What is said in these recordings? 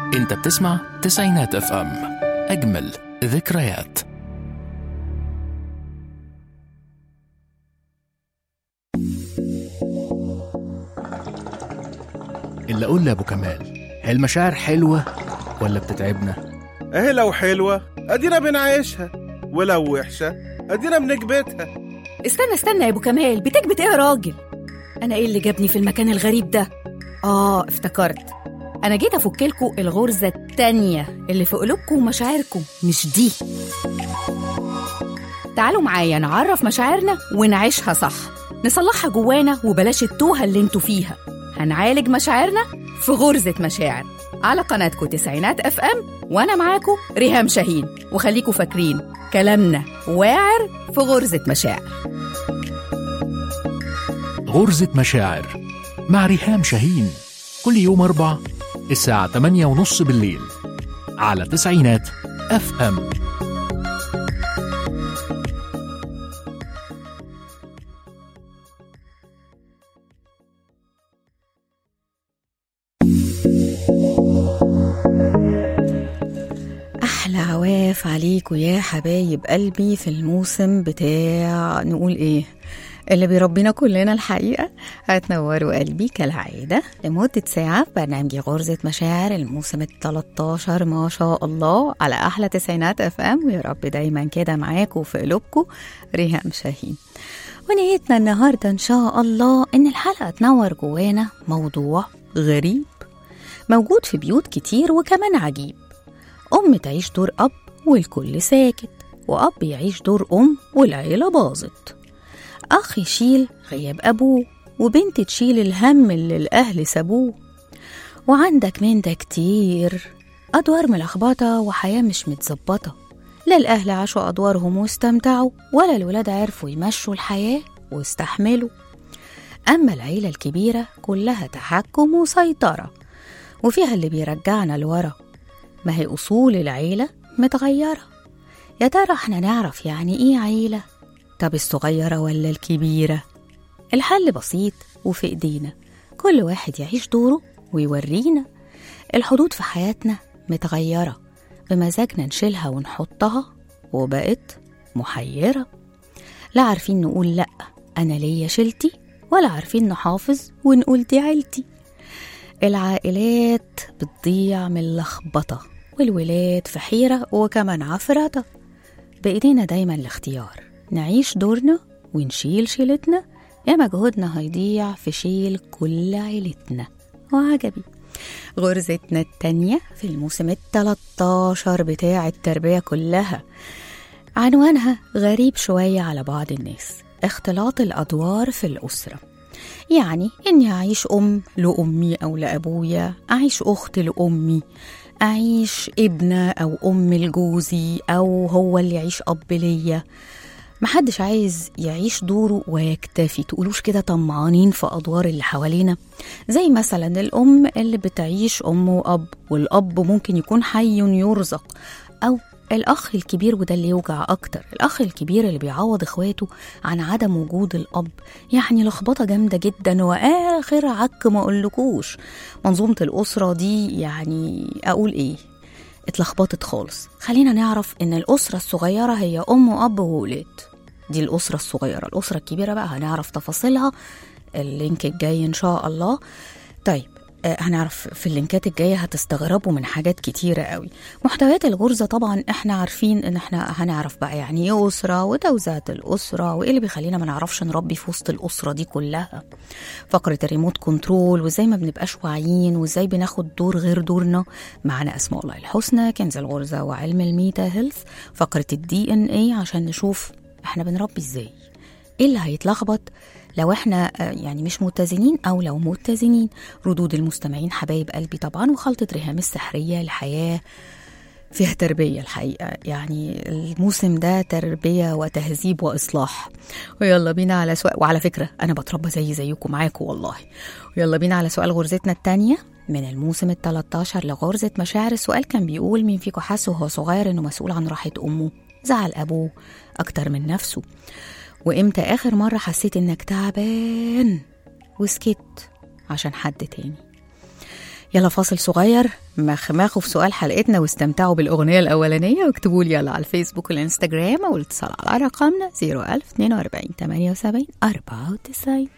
انت بتسمع تسعينات اف ام اجمل ذكريات اللي اقول لابو كمال هي المشاعر حلوه ولا بتتعبنا اهي لو حلوة ادينا بنعيشها ولو وحشة ادينا بنكبتها استنى استنى يا ابو كمال بتكبت ايه يا راجل انا ايه اللي جابني في المكان الغريب ده اه افتكرت انا جيت افكلكوا الغرزه التانية اللي في قلوبكم ومشاعركم مش دي تعالوا معايا نعرف مشاعرنا ونعيشها صح نصلحها جوانا وبلاش التوهه اللي انتوا فيها هنعالج مشاعرنا في غرزه مشاعر على قناتكم تسعينات اف ام وانا معاكم ريهام شاهين وخليكوا فاكرين كلامنا واعر في غرزه مشاعر غرزة مشاعر مع ريهام شاهين كل يوم أربع الساعة 8 ونص بالليل على تسعينات اف ام احلى عواف عليكوا يا حبايب قلبي في الموسم بتاع نقول ايه اللي بيربينا كلنا الحقيقة هتنوروا قلبي كالعادة لمدة ساعة في برنامج غرزة مشاعر الموسم ال 13 ما شاء الله على أحلى تسعينات اف ام ويا رب دايما كده معاكوا في قلوبكم ريهام شاهين ونيتنا النهاردة إن شاء الله إن الحلقة تنور جوانا موضوع غريب موجود في بيوت كتير وكمان عجيب أم تعيش دور أب والكل ساكت وأب يعيش دور أم والعيلة باظت أخ يشيل غياب أبوه وبنت تشيل الهم اللي الأهل سابوه وعندك من ده كتير أدوار ملخبطة وحياة مش متظبطة لا الأهل عاشوا أدوارهم واستمتعوا ولا الولاد عرفوا يمشوا الحياة واستحملوا أما العيلة الكبيرة كلها تحكم وسيطرة وفيها اللي بيرجعنا لورا ما هي أصول العيلة متغيرة يا ترى احنا نعرف يعني ايه عيلة طب الصغيرة ولا الكبيرة الحل بسيط وفي ايدينا كل واحد يعيش دوره ويورينا الحدود في حياتنا متغيرة بمزاجنا نشيلها ونحطها وبقت محيرة لا عارفين نقول لأ أنا ليا شيلتي ولا عارفين نحافظ ونقول دي عيلتي العائلات بتضيع من اللخبطة والولاد في حيرة وكمان عفرطة بإيدينا دايما الاختيار نعيش دورنا ونشيل شيلتنا يا مجهودنا هيضيع في شيل كل عيلتنا وعجبي غرزتنا التانية في الموسم التلاتاشر بتاع التربية كلها عنوانها غريب شوية على بعض الناس اختلاط الأدوار في الأسرة يعني إني أعيش أم لأمي أو لأبويا أعيش أخت لأمي أعيش ابنة أو أم لجوزي أو هو اللي يعيش أب ليا محدش عايز يعيش دوره ويكتفي تقولوش كده طمعانين في أدوار اللي حوالينا زي مثلا الأم اللي بتعيش أم وأب والأب ممكن يكون حي يرزق أو الأخ الكبير وده اللي يوجع أكتر الأخ الكبير اللي بيعوض إخواته عن عدم وجود الأب يعني لخبطة جامدة جدا وآخر عك ما أقولكوش منظومة الأسرة دي يعني أقول إيه اتلخبطت خالص خلينا نعرف إن الأسرة الصغيرة هي أم وأب وولاد دي الأسرة الصغيرة الأسرة الكبيرة بقى هنعرف تفاصيلها اللينك الجاي إن شاء الله طيب آه، هنعرف في اللينكات الجاية هتستغربوا من حاجات كتيرة قوي محتويات الغرزة طبعا احنا عارفين ان احنا هنعرف بقى يعني ايه أسرة وتوزيعات الأسرة وايه اللي بيخلينا ما نعرفش نربي في وسط الأسرة دي كلها فقرة الريموت كنترول وازاي ما بنبقاش واعيين وازاي بناخد دور غير دورنا معانا اسماء الله الحسنى كنز الغرزة وعلم الميتا هيلث فقرة الدي ان اي عشان نشوف احنا بنربي ازاي ايه اللي هيتلخبط لو احنا آه، يعني مش متزنين او لو متزنين ردود المستمعين حبايب قلبي طبعا وخلطة ريهام السحرية لحياة فيها تربية الحقيقة يعني الموسم ده تربية وتهذيب وإصلاح ويلا بينا على سؤال وعلى فكرة أنا بتربى زي زيكم معاكم والله ويلا بينا على سؤال غرزتنا التانية من الموسم ال 13 لغرزة مشاعر السؤال كان بيقول مين فيكم حس وهو صغير إنه مسؤول عن راحة أمه زعل أبوه أكتر من نفسه وإمتى آخر مرة حسيت إنك تعبان وسكت عشان حد تاني يلا فاصل صغير مخمخوا في سؤال حلقتنا واستمتعوا بالأغنية الأولانية واكتبوا لي يلا على الفيسبوك والإنستجرام أو الاتصال على رقمنا 01042 78 94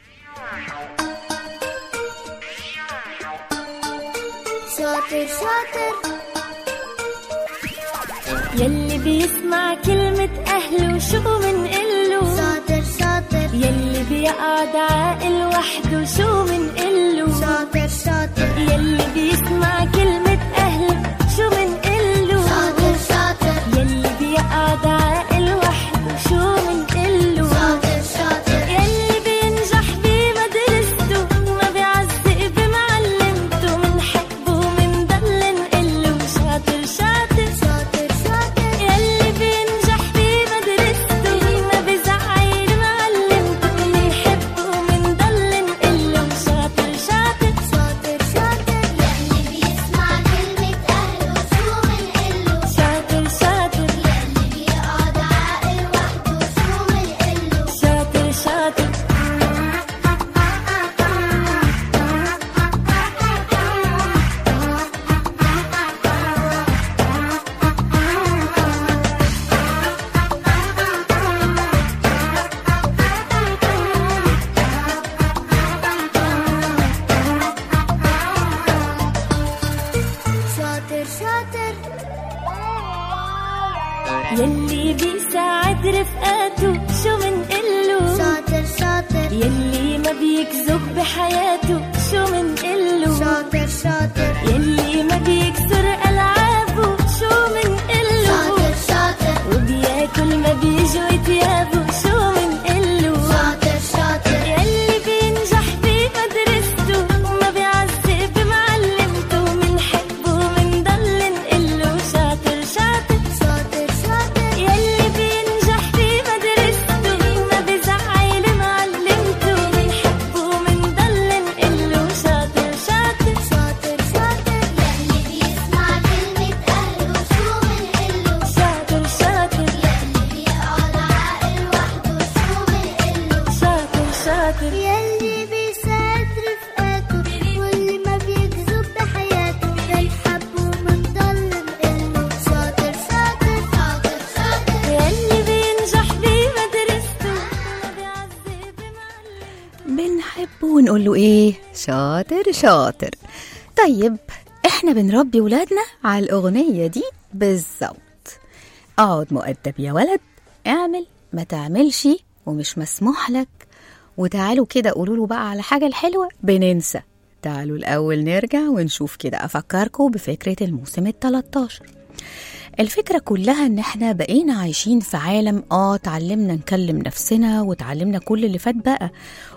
شاطر شاطر يلي بيسمع كلمة أهله شو منقله شاطر شاطر يلي بيقعد عاقل وحده شو منقله شاطر شاطر يلي بيسمع كلمة أهله شو منقله شاطر شاطر يلي بيقعد عاقل وحده شو منقله شاطر شاطر يلي بينجح بمدرسته وما بيعزق بمعلمته منحبه ومنضل نقله شاطر شاطر شاطر شاطر يلي بينجح بمدرسته ما بزعل معلمته منحبه ومنضل نقله شاطر شاطر شاطر شاطر يلي بيسمع كلمة أهله شو منقله شاطر شاطر يلي بيقعد عاقل وحده شو منقله شاطر شاطر شاطر شاطر يلي بيساعد رفقاته شو منقله شاطر شاطر يلي ما بيكذب بحياته شو منقله شاطر شاطر يلي ما بيكسر ألعابه شو منقله شاطر شاطر وبياكل ما بيجوا ثيابه شو منقله شاطر شاطر يلي بينجح بمدرسته وما بيعذب بمعلمته منحبه ومنضل نقله شاطر شاطر شاطر شاطر يلي بينجح بمدرسته ما بزعل معلمته منحبه ومنضل نقله شاطر شاطر شاطر شاطر يلي بيسمع كلمة أهله شو منقله شاطر شاطر يلي بيقعد عاقل وحده شو منقله شاطر شاطر يلي بيساعد رفقاته واللي ما بيكذب بحياته بيحب ومنضل نقله شاطر شاطر شاطر شاطر يلي بينجح بمدرسته ما بيعذب بمعلمته بنحبه ونقول له ايه شاطر شاطر طيب احنا بنربي ولادنا على الاغنيه دي بالظبط اقعد مؤدب يا ولد اعمل ما تعملش ومش مسموح لك وتعالوا كده قولوا له بقى على حاجه الحلوه بننسى تعالوا الاول نرجع ونشوف كده افكركم بفكره الموسم ال 13 الفكرة كلها ان احنا بقينا عايشين في عالم اه اتعلمنا نكلم نفسنا وتعلمنا كل اللي فات بقى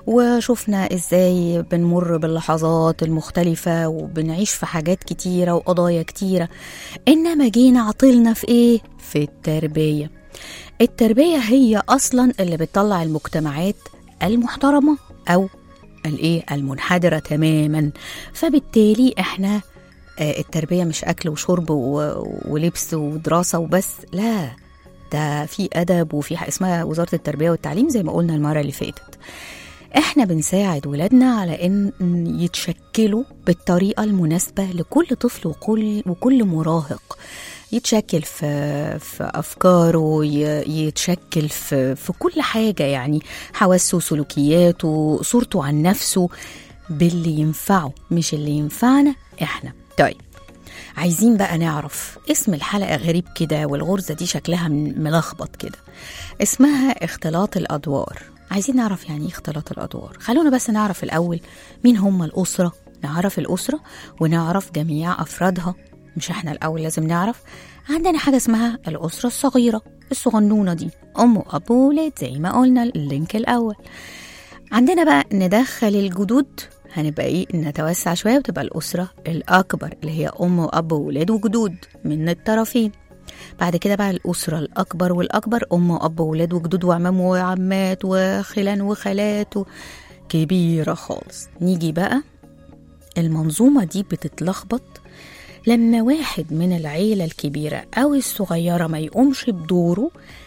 وشفنا ازاي بنمر باللحظات المختلفة وبنعيش في حاجات كتيرة وقضايا كتيرة انما جينا عطلنا في ايه؟ في التربية التربية هي اصلا اللي بتطلع المجتمعات المحترمة او الايه المنحدرة تماما فبالتالي احنا آه، التربية مش أكل وشرب و- ولبس ودراسة وبس لا ده في أدب وفي حاجة اسمها وزارة التربية والتعليم زي ما قلنا المرة اللي فاتت احنا بنساعد ولادنا على ان يتشكلوا بالطريقة المناسبة لكل طفل وكل وكل مراهق يتشكل في في افكاره ي- يتشكل في في كل حاجه يعني حواسه سلوكياته صورته عن نفسه باللي ينفعه مش اللي ينفعنا احنا طيب عايزين بقى نعرف اسم الحلقة غريب كده والغرزة دي شكلها م- ملخبط كده اسمها اختلاط الأدوار عايزين نعرف يعني ايه اختلاط الأدوار خلونا بس نعرف الأول مين هم الأسرة نعرف الأسرة ونعرف جميع أفرادها مش احنا الأول لازم نعرف عندنا حاجة اسمها الأسرة الصغيرة الصغنونة دي أم وأب وولاد زي ما قلنا اللينك الأول عندنا بقى ندخل الجدود هنبقى ايه نتوسع شويه وتبقى الاسره الاكبر اللي هي ام واب وولاد وجدود من الطرفين بعد كده بقى الاسره الاكبر والاكبر ام واب وولاد وجدود وعمام وعمات وخلان وخالات و- كبيره خالص نيجي بقى المنظومه دي بتتلخبط لما واحد من العيله الكبيره او الصغيره ما يقومش بدوره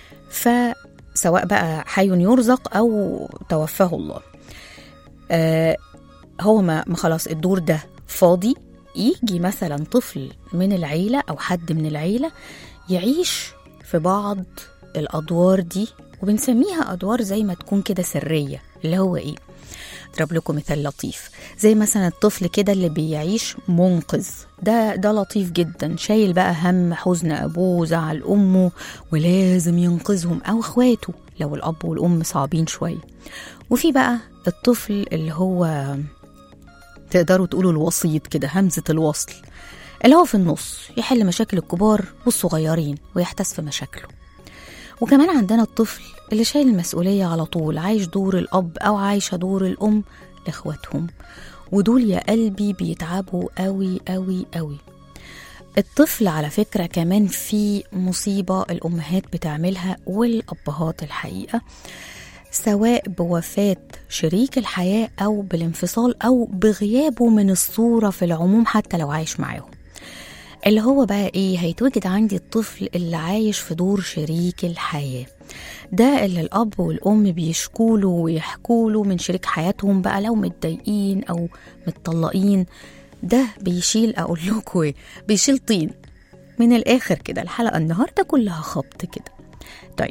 فسواء بقى حي يرزق او توفاه الله آه هو ما ما خلاص الدور ده فاضي يجي مثلا طفل من العيلة أو حد من العيلة يعيش في بعض الأدوار دي وبنسميها أدوار زي ما تكون كده سرية اللي هو إيه اضرب لكم مثال لطيف زي مثلا الطفل كده اللي بيعيش منقذ ده ده لطيف جدا شايل بقى هم حزن ابوه زعل امه ولازم ينقذهم او اخواته لو الاب والام صعبين شويه وفي بقى الطفل اللي هو تقدروا تقولوا الوسيط كده همزه الوصل اللي هو في النص يحل مشاكل الكبار والصغيرين ويحتس في مشاكله وكمان عندنا الطفل اللي شايل المسؤولية على طول عايش دور الأب أو عايشة دور الأم لإخواتهم ودول يا قلبي بيتعبوا قوي قوي قوي الطفل على فكرة كمان في مصيبة الأمهات بتعملها والأبهات الحقيقة سواء بوفاة شريك الحياة أو بالانفصال أو بغيابه من الصورة في العموم حتى لو عايش معاهم اللي هو بقى ايه هيتوجد عندي الطفل اللي عايش في دور شريك الحياة ده اللي الأب والأم بيشكوله ويحكوله من شريك حياتهم بقى لو متضايقين أو متطلقين ده بيشيل أقول لكم ايه بيشيل طين من الآخر كده الحلقة النهاردة كلها خبط كده طيب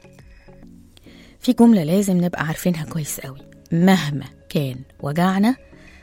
في جملة لازم نبقى عارفينها كويس قوي مهما كان وجعنا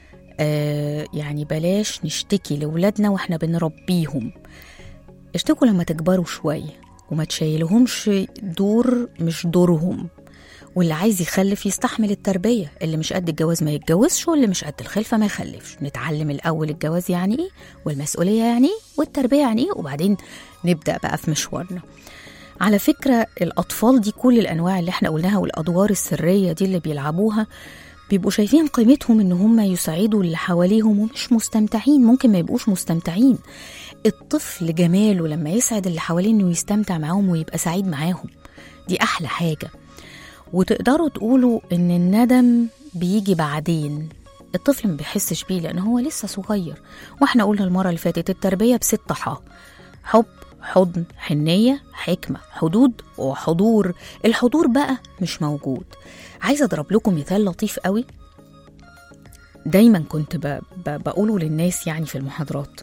آه يعني بلاش نشتكي لولادنا واحنا بنربيهم اشتكوا لما تكبروا شوية وما تشيلهمش دور مش دورهم واللي عايز يخلف يستحمل التربية اللي مش قد الجواز ما يتجوزش واللي مش قد الخلفة ما يخلفش نتعلم الأول الجواز يعني إيه والمسؤولية يعني إيه والتربية يعني إيه وبعدين نبدأ بقى في مشوارنا على فكرة الأطفال دي كل الأنواع اللي احنا قلناها والأدوار السرية دي اللي بيلعبوها بيبقوا شايفين قيمتهم ان هم يساعدوا اللي حواليهم ومش مستمتعين ممكن ما يبقوش مستمتعين الطفل جماله لما يسعد اللي حواليه انه يستمتع معاهم ويبقى سعيد معاهم دي احلى حاجه وتقدروا تقولوا ان الندم بيجي بعدين الطفل ما بيحسش بيه لان هو لسه صغير واحنا قلنا المره اللي فاتت التربيه بست ح حب حضن حنية حكمة حدود وحضور الحضور بقى مش موجود عايزة أضرب لكم مثال لطيف قوي دايما كنت ب... ب... بقوله للناس يعني في المحاضرات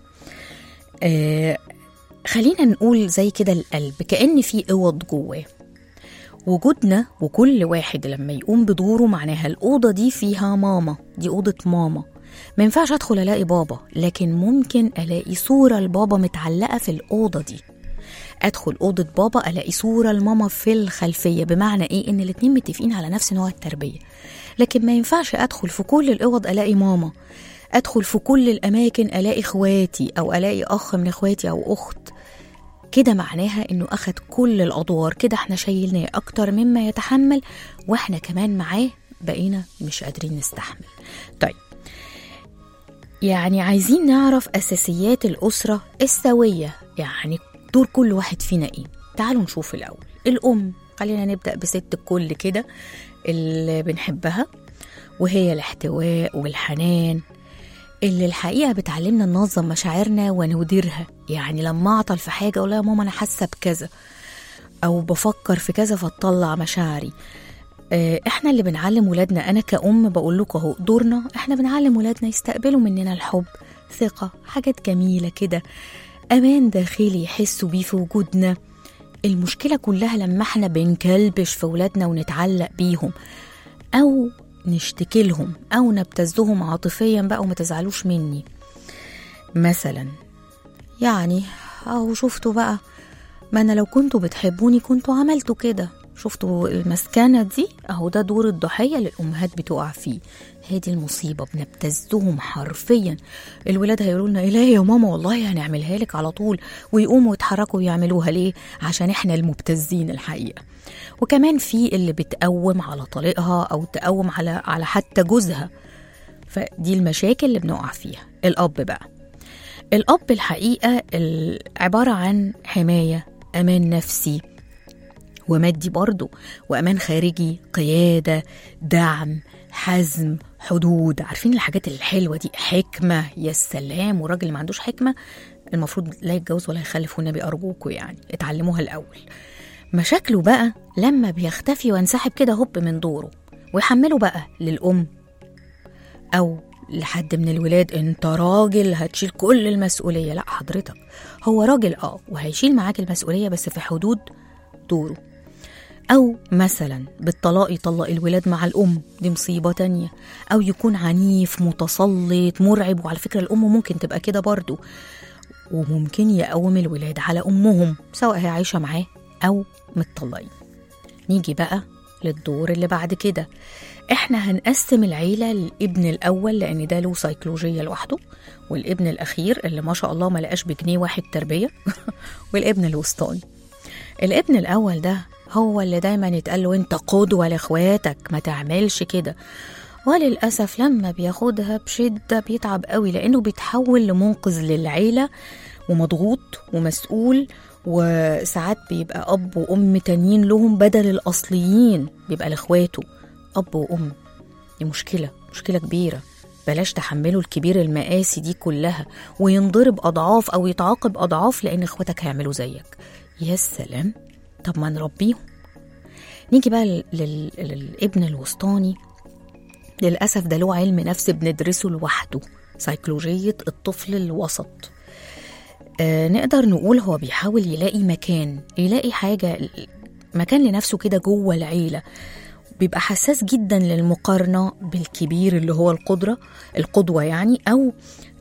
آه خلينا نقول زي كده القلب كأن في اوض جواه وجودنا وكل واحد لما يقوم بدوره معناها الأوضة دي فيها ماما دي أوضة ماما ما ينفعش أدخل ألاقي بابا لكن ممكن ألاقي صورة لبابا متعلقة في الأوضة دي أدخل أوضة بابا ألاقي صورة لماما في الخلفية بمعنى إيه إن الاتنين متفقين على نفس نوع التربية لكن ما ينفعش أدخل في كل الأوض ألاقي ماما أدخل في كل الأماكن ألاقي إخواتي أو ألاقي أخ من إخواتي أو أخت كده معناها انه اخد كل الادوار كده احنا شايلناه اكتر مما يتحمل واحنا كمان معاه بقينا مش قادرين نستحمل طيب يعني عايزين نعرف اساسيات الاسره السويه يعني دور كل واحد فينا ايه تعالوا نشوف الاول الام خلينا نبدا بست الكل كده اللي بنحبها وهي الاحتواء والحنان اللي الحقيقه بتعلمنا ننظم مشاعرنا ونديرها يعني لما اعطل في حاجه اقول لها يا ماما انا حاسه بكذا او بفكر في كذا فتطلع مشاعري آه، احنا اللي بنعلم ولادنا انا كأم بقول لكم اهو دورنا احنا بنعلم ولادنا يستقبلوا مننا الحب ثقة حاجات جميلة كده امان داخلي يحسوا بيه في وجودنا المشكلة كلها لما احنا بنكلبش في ولادنا ونتعلق بيهم او نشتكي لهم او نبتزهم عاطفيا بقى وما تزعلوش مني مثلا يعني اهو شفتوا بقى ما انا لو كنتوا بتحبوني كنتوا عملتوا كده شفتوا المسكنة دي اهو ده دور الضحية اللي الأمهات بتقع فيه هي دي المصيبة بنبتزهم حرفيا الولاد هيقولوا لنا إيه لا يا ماما والله هنعملها لك على طول ويقوموا يتحركوا ويعملوها ليه عشان احنا المبتزين الحقيقة وكمان في اللي بتقوم على طليقها أو تقوم على على حتى جوزها فدي المشاكل اللي بنقع فيها الأب بقى الأب الحقيقة ال- عبارة عن حماية أمان نفسي ومادي برضه وأمان خارجي قيادة دعم حزم حدود عارفين الحاجات الحلوة دي حكمة يا سلام والراجل اللي ما عندوش حكمة المفروض لا يتجوز ولا يخلف والنبي أرجوكوا يعني اتعلموها الأول مشاكله بقى لما بيختفي وينسحب كده هوب من دوره ويحمله بقى للأم أو لحد من الولاد انت راجل هتشيل كل المسؤوليه لا حضرتك هو راجل اه وهيشيل معاك المسؤوليه بس في حدود دوره أو مثلا بالطلاق يطلق الولاد مع الأم دي مصيبة تانية أو يكون عنيف متسلط مرعب وعلى فكرة الأم ممكن تبقى كده برضو وممكن يقوم الولاد على أمهم سواء هي عايشة معاه أو متطلقين نيجي بقى للدور اللي بعد كده احنا هنقسم العيلة للابن الأول لأن ده له سيكولوجية لوحده والابن الأخير اللي ما شاء الله ما لقاش بجنيه واحد تربية والابن الوسطاني الابن الأول ده هو اللي دايما يتقال له انت قدوة لاخواتك ما تعملش كده وللأسف لما بياخدها بشدة بيتعب قوي لأنه بيتحول لمنقذ للعيلة ومضغوط ومسؤول وساعات بيبقى أب وأم تانيين لهم بدل الأصليين بيبقى لإخواته أب وأم دي مشكلة مشكلة كبيرة بلاش تحمله الكبير المقاسي دي كلها وينضرب أضعاف أو يتعاقب أضعاف لأن إخواتك هيعملوا زيك يا سلام طب ما نربيهم نيجي بقى لل- لل- للابن الوسطاني للأسف ده له علم نفس بندرسه لوحده سيكولوجية الطفل الوسط آه نقدر نقول هو بيحاول يلاقي مكان يلاقي حاجة مكان لنفسه كده جوه العيلة بيبقى حساس جدا للمقارنة بالكبير اللي هو القدرة القدوة يعني أو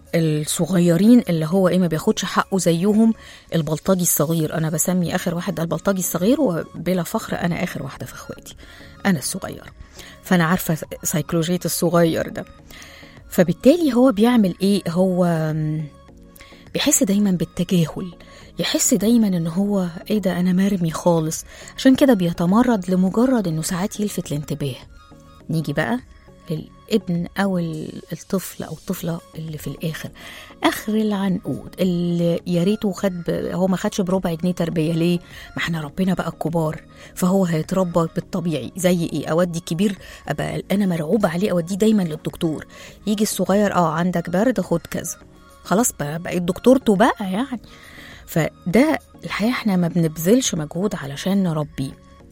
الصغيرين اللي هو ايه ما بياخدش حقه زيهم البلطجي الصغير انا بسمي اخر واحد ده البلطجي الصغير وبلا فخر انا اخر واحده في اخواتي انا الصغير فانا عارفه سيكولوجيه الصغير ده فبالتالي هو بيعمل ايه هو م، بيحس دايما بالتجاهل يحس دايما ان هو ايه ده انا مرمي خالص عشان كده بيتمرد لمجرد انه ساعات يلفت الانتباه نيجي بقى للابن او ال- الطفل او الطفله اللي في الاخر اخر العنقود اللي يا ريته خد ب... هو ما خدش بربع جنيه تربيه ليه ما احنا ربنا بقى الكبار فهو هيتربى بالطبيعي زي ايه اودي كبير ابقى انا مرعوبه عليه اوديه دايما للدكتور يجي الصغير اه عندك برد خد كذا خلاص بقى بقيت دكتورته بقى يعني فده الحقيقه احنا ما بنبذلش مجهود علشان نربيه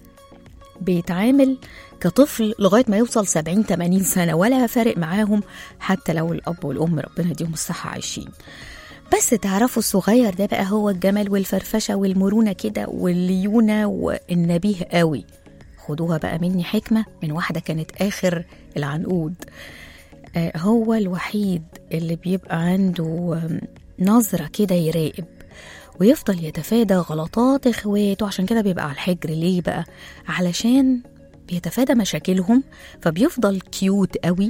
بيتعامل كطفل لغايه ما يوصل 70 80 سنه ولا فارق معاهم حتى لو الاب والام ربنا يديهم الصحه عايشين بس تعرفوا الصغير ده بقى هو الجمال والفرفشه والمرونه كده والليونه والنبيه قوي خدوها بقى مني حكمه من واحده كانت اخر العنقود آه، هو الوحيد اللي بيبقى عنده آم، نظره كده يراقب ويفضل يتفادى غلطات اخواته عشان كده بيبقى على الحجر ليه بقى علشان بيتفادى مشاكلهم فبيفضل كيوت قوي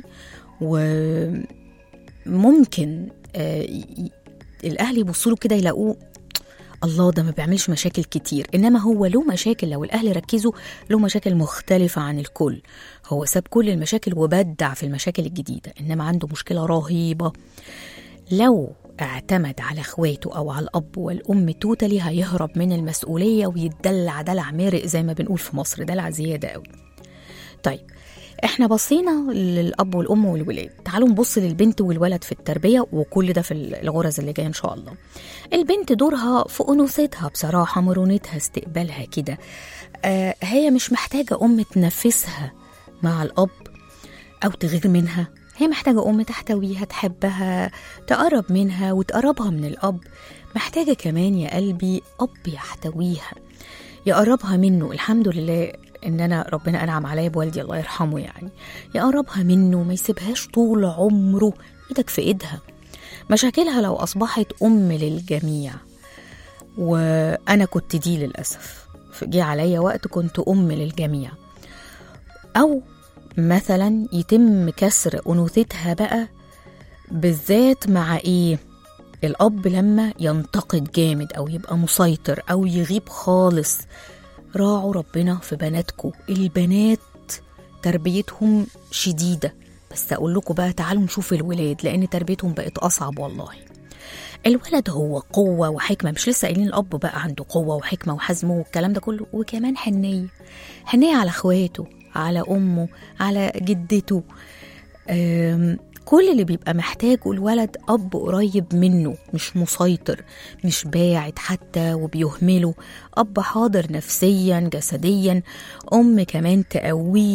وممكن آه، ي- الاهل يبصوا له كده يلاقوه الله ده ما بيعملش مشاكل كتير انما هو له مشاكل لو الاهل ركزوا له مشاكل مختلفه عن الكل هو ساب كل المشاكل وبدع في المشاكل الجديده انما عنده مشكله رهيبه لو اعتمد على اخواته او على الاب والام توتالي هيهرب من المسؤوليه ويتدلع دلع مارق زي ما بنقول في مصر دلع زياده قوي طيب احنا بصينا للاب والام والولاد تعالوا نبص للبنت والولد في التربيه وكل ده في الغرز اللي جايه ان شاء الله البنت دورها في انوثتها بصراحه مرونتها استقبالها كده آه هي مش محتاجه ام تنفسها مع الاب او تغير منها هي محتاجة أم تحتويها تحبها تقرب منها وتقربها من الأب محتاجة كمان يا قلبي أب يحتويها يقربها منه الحمد لله ان انا ربنا انعم عليا بوالدي الله يرحمه يعني يقربها منه ما يسيبهاش طول عمره ايدك في ايدها مشاكلها لو اصبحت ام للجميع وانا كنت دي للاسف جه عليا وقت كنت ام للجميع او مثلا يتم كسر انوثتها بقى بالذات مع ايه الاب لما ينتقد جامد او يبقى مسيطر او يغيب خالص راعوا ربنا في بناتكم البنات تربيتهم شديدة بس أقول لكم بقى تعالوا نشوف الولاد لأن تربيتهم بقت أصعب والله الولد هو قوة وحكمة مش لسه قايلين الأب بقى عنده قوة وحكمة وحزم والكلام ده كله وكمان حنية حنية على إخواته على أمه على جدته أم، كل اللي بيبقى محتاجه الولد أب قريب منه مش مسيطر مش باعد حتى وبيهمله أب حاضر نفسيا جسديا أم كمان تقويه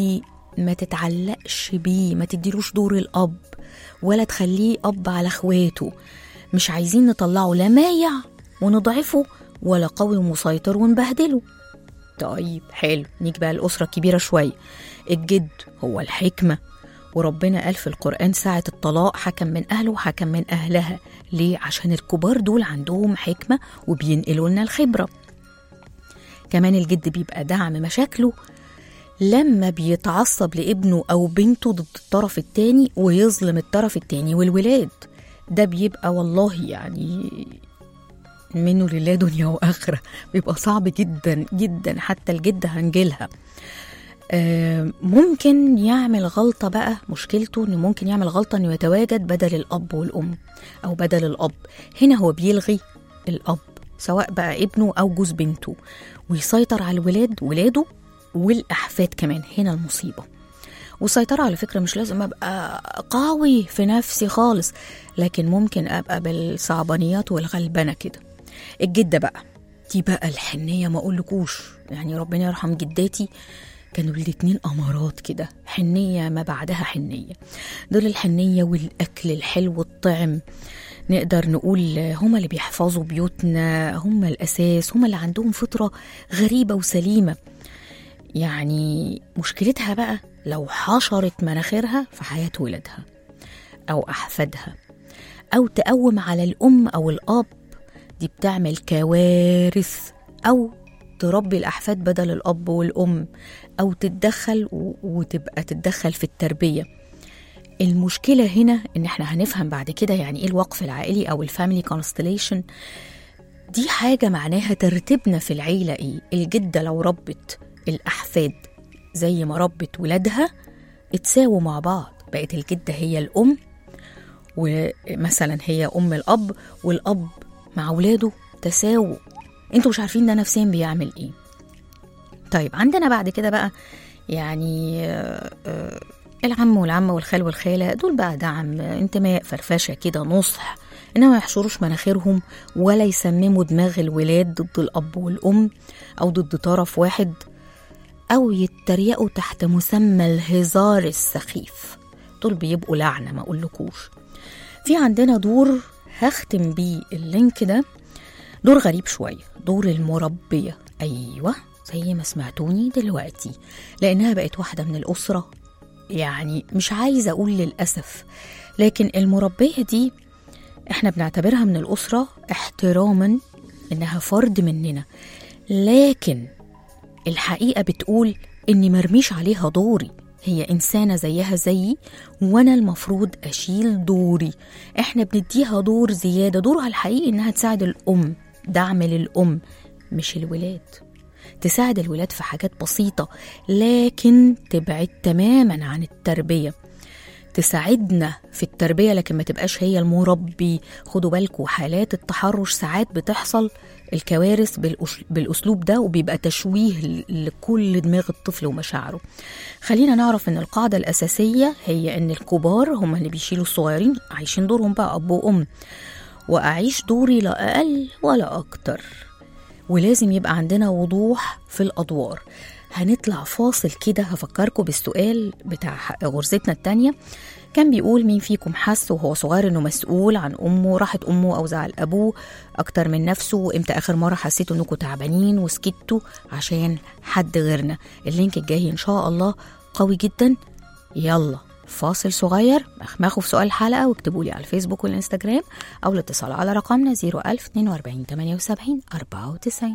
ما تتعلقش بيه ما تديلوش دور الأب ولا تخليه أب على اخواته مش عايزين نطلعه لا مايع ونضعفه ولا قوي ومسيطر ونبهدله طيب حلو نيجي بقى الأسرة الكبيرة شوية الجد هو الحكمة وربنا قال في القرآن ساعة الطلاق حكم من أهله وحكم من أهلها ليه؟ عشان الكبار دول عندهم حكمة وبينقلوا لنا الخبرة كمان الجد بيبقى دعم مشاكله لما بيتعصب لابنه أو بنته ضد الطرف التاني ويظلم الطرف التاني والولاد ده بيبقى والله يعني منه لله دنيا وآخرة بيبقى صعب جدا جدا حتى الجد هنجيلها آه، ممكن يعمل غلطة بقى مشكلته انه ممكن يعمل غلطة انه يتواجد بدل الأب والأم أو بدل الأب هنا هو بيلغي الأب سواء بقى ابنه أو جوز بنته ويسيطر على الولاد ولاده والأحفاد كمان هنا المصيبة والسيطرة على فكرة مش لازم أبقى قوي في نفسي خالص لكن ممكن أبقى بالصعبانيات والغلبنة كده الجدة بقى دي بقى الحنية ما أقولكوش يعني ربنا يرحم جداتي كانوا الاتنين أمارات كده حنية ما بعدها حنية دول الحنية والأكل الحلو الطعم نقدر نقول هما اللي بيحفظوا بيوتنا هما الأساس هما اللي عندهم فطرة غريبة وسليمة يعني مشكلتها بقى لو حشرت مناخيرها في حياة ولادها أو أحفادها أو تقوم على الأم أو الأب دي بتعمل كوارث أو تربي الأحفاد بدل الأب والأم أو تتدخل و- وتبقى تتدخل في التربية المشكلة هنا إن إحنا هنفهم بعد كده يعني إيه الوقف العائلي أو الفاميلي كونستليشن دي حاجة معناها ترتيبنا في العيلة إيه الجدة لو ربت الأحفاد زي ما ربت ولادها اتساووا مع بعض بقت الجدة هي الأم ومثلا هي أم الأب والأب مع ولاده تساووا انتوا مش عارفين ده نفسيا بيعمل ايه طيب عندنا بعد كده بقى يعني آه، آه، العم والعمة والخال والخالة دول بقى دعم انتماء فرفشة كده نصح انما ما يحشروش مناخيرهم ولا يسمموا دماغ الولاد ضد الاب والام او ضد طرف واحد او يتريقوا تحت مسمى الهزار السخيف دول بيبقوا لعنة ما اقولكوش في عندنا دور هختم بيه اللينك ده دور غريب شوية دور المربية أيوة زي ما سمعتوني دلوقتي لأنها بقت واحدة من الأسرة يعني مش عايزة أقول للأسف لكن المربية دي احنا بنعتبرها من الأسرة احتراما إنها فرد مننا لكن الحقيقة بتقول إني مرميش عليها دوري هي إنسانة زيها زيي وأنا المفروض أشيل دوري إحنا بنديها دور زيادة دورها الحقيقي إنها تساعد الأم دعم للأم مش الولاد تساعد الولاد في حاجات بسيطة لكن تبعد تماما عن التربية تساعدنا في التربية لكن ما تبقاش هي المربي خدوا بالكم حالات التحرش ساعات بتحصل الكوارث بالأش- بالأسلوب ده وبيبقى تشويه ل- لكل دماغ الطفل ومشاعره خلينا نعرف ان القاعدة الأساسية هي ان الكبار هم اللي بيشيلوا الصغيرين عايشين دورهم بقى أب وأم وأعيش دوري لا أقل ولا أكتر ولازم يبقى عندنا وضوح في الأدوار هنطلع فاصل كده هفكركم بالسؤال بتاع غرزتنا التانية كان بيقول مين فيكم حس وهو صغير انه مسؤول عن امه راحت امه او زعل ابوه اكتر من نفسه وامتى اخر مره حسيتوا انكم تعبانين وسكتوا عشان حد غيرنا اللينك الجاي ان شاء الله قوي جدا يلا فاصل صغير اخمخوا في سؤال الحلقه واكتبوا لي على الفيسبوك والانستجرام او الاتصال على رقمنا 01042 78 94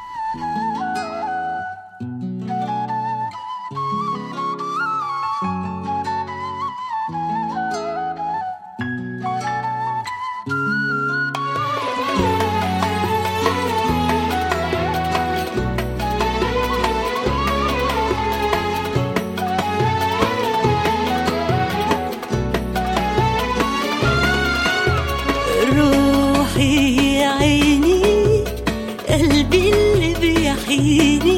روحي يا عيني قلبي اللي بيحييني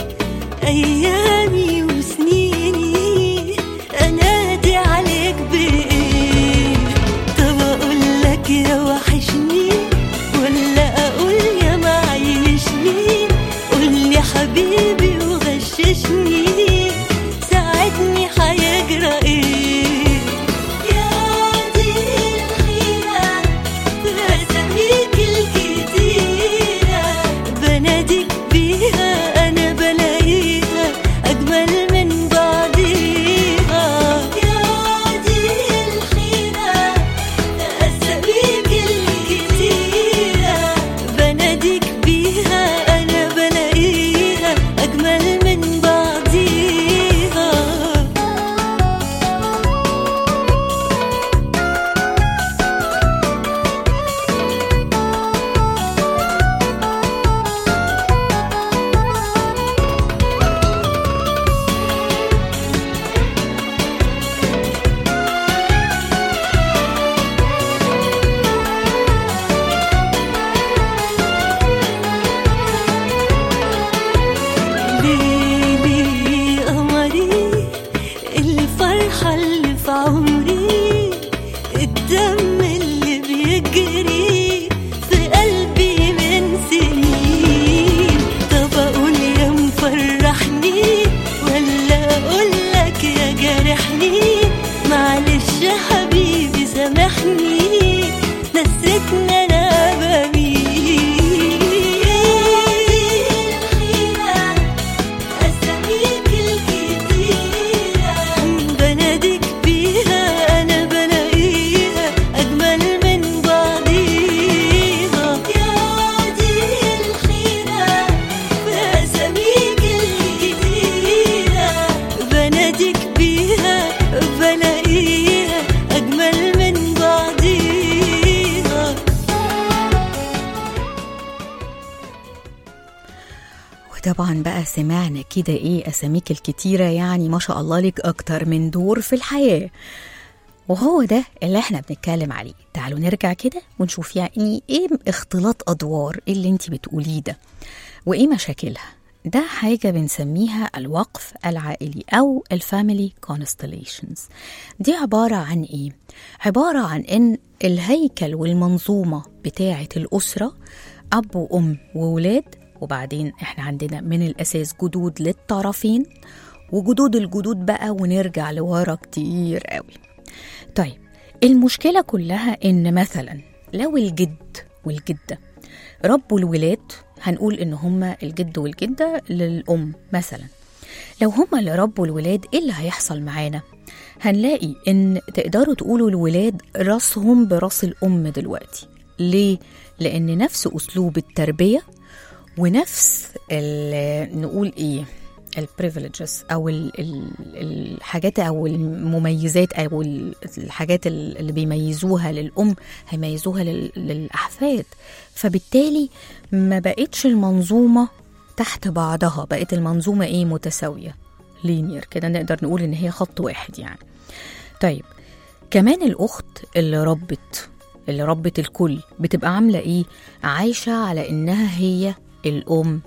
أيامي وسنيني أنادي عليك بإيه طب أقول لك يا وحشني ولا أقول يا معيشني قول لي حبيبي وغششني ساعدني طبعا بقى سمعنا كده ايه اساميك الكتيره يعني ما شاء الله لك اكتر من دور في الحياه وهو ده اللي احنا بنتكلم عليه تعالوا نرجع كده ونشوف يعني ايه اختلاط ادوار اللي انت بتقوليه ده وايه مشاكلها ده حاجة بنسميها الوقف العائلي أو الفاميلي constellations دي عبارة عن إيه؟ عبارة عن إن الهيكل والمنظومة بتاعة الأسرة أب وأم وولاد وبعدين إحنا عندنا من الأساس جدود للطرفين وجدود الجدود بقى ونرجع لورا كتير قوي طيب المشكلة كلها إن مثلا لو الجد والجدة ربوا الولاد هنقول إن هما الجد والجدة للأم مثلا لو هما اللي ربوا الولاد إيه اللي هيحصل معانا؟ هنلاقي إن تقدروا تقولوا الولاد راسهم براس الأم دلوقتي ليه؟ لأن نفس أسلوب التربية ونفس ال- نقول إيه البريفليجز او ال- ال- الحاجات او المميزات او ال- الحاجات ال- اللي بيميزوها للام هيميزوها لل- للاحفاد فبالتالي ما بقتش المنظومه تحت بعضها بقت المنظومه ايه متساويه لينير كده نقدر نقول ان هي خط واحد يعني طيب كمان الاخت اللي ربت اللي ربت الكل بتبقى عامله ايه عايشه على انها هي الام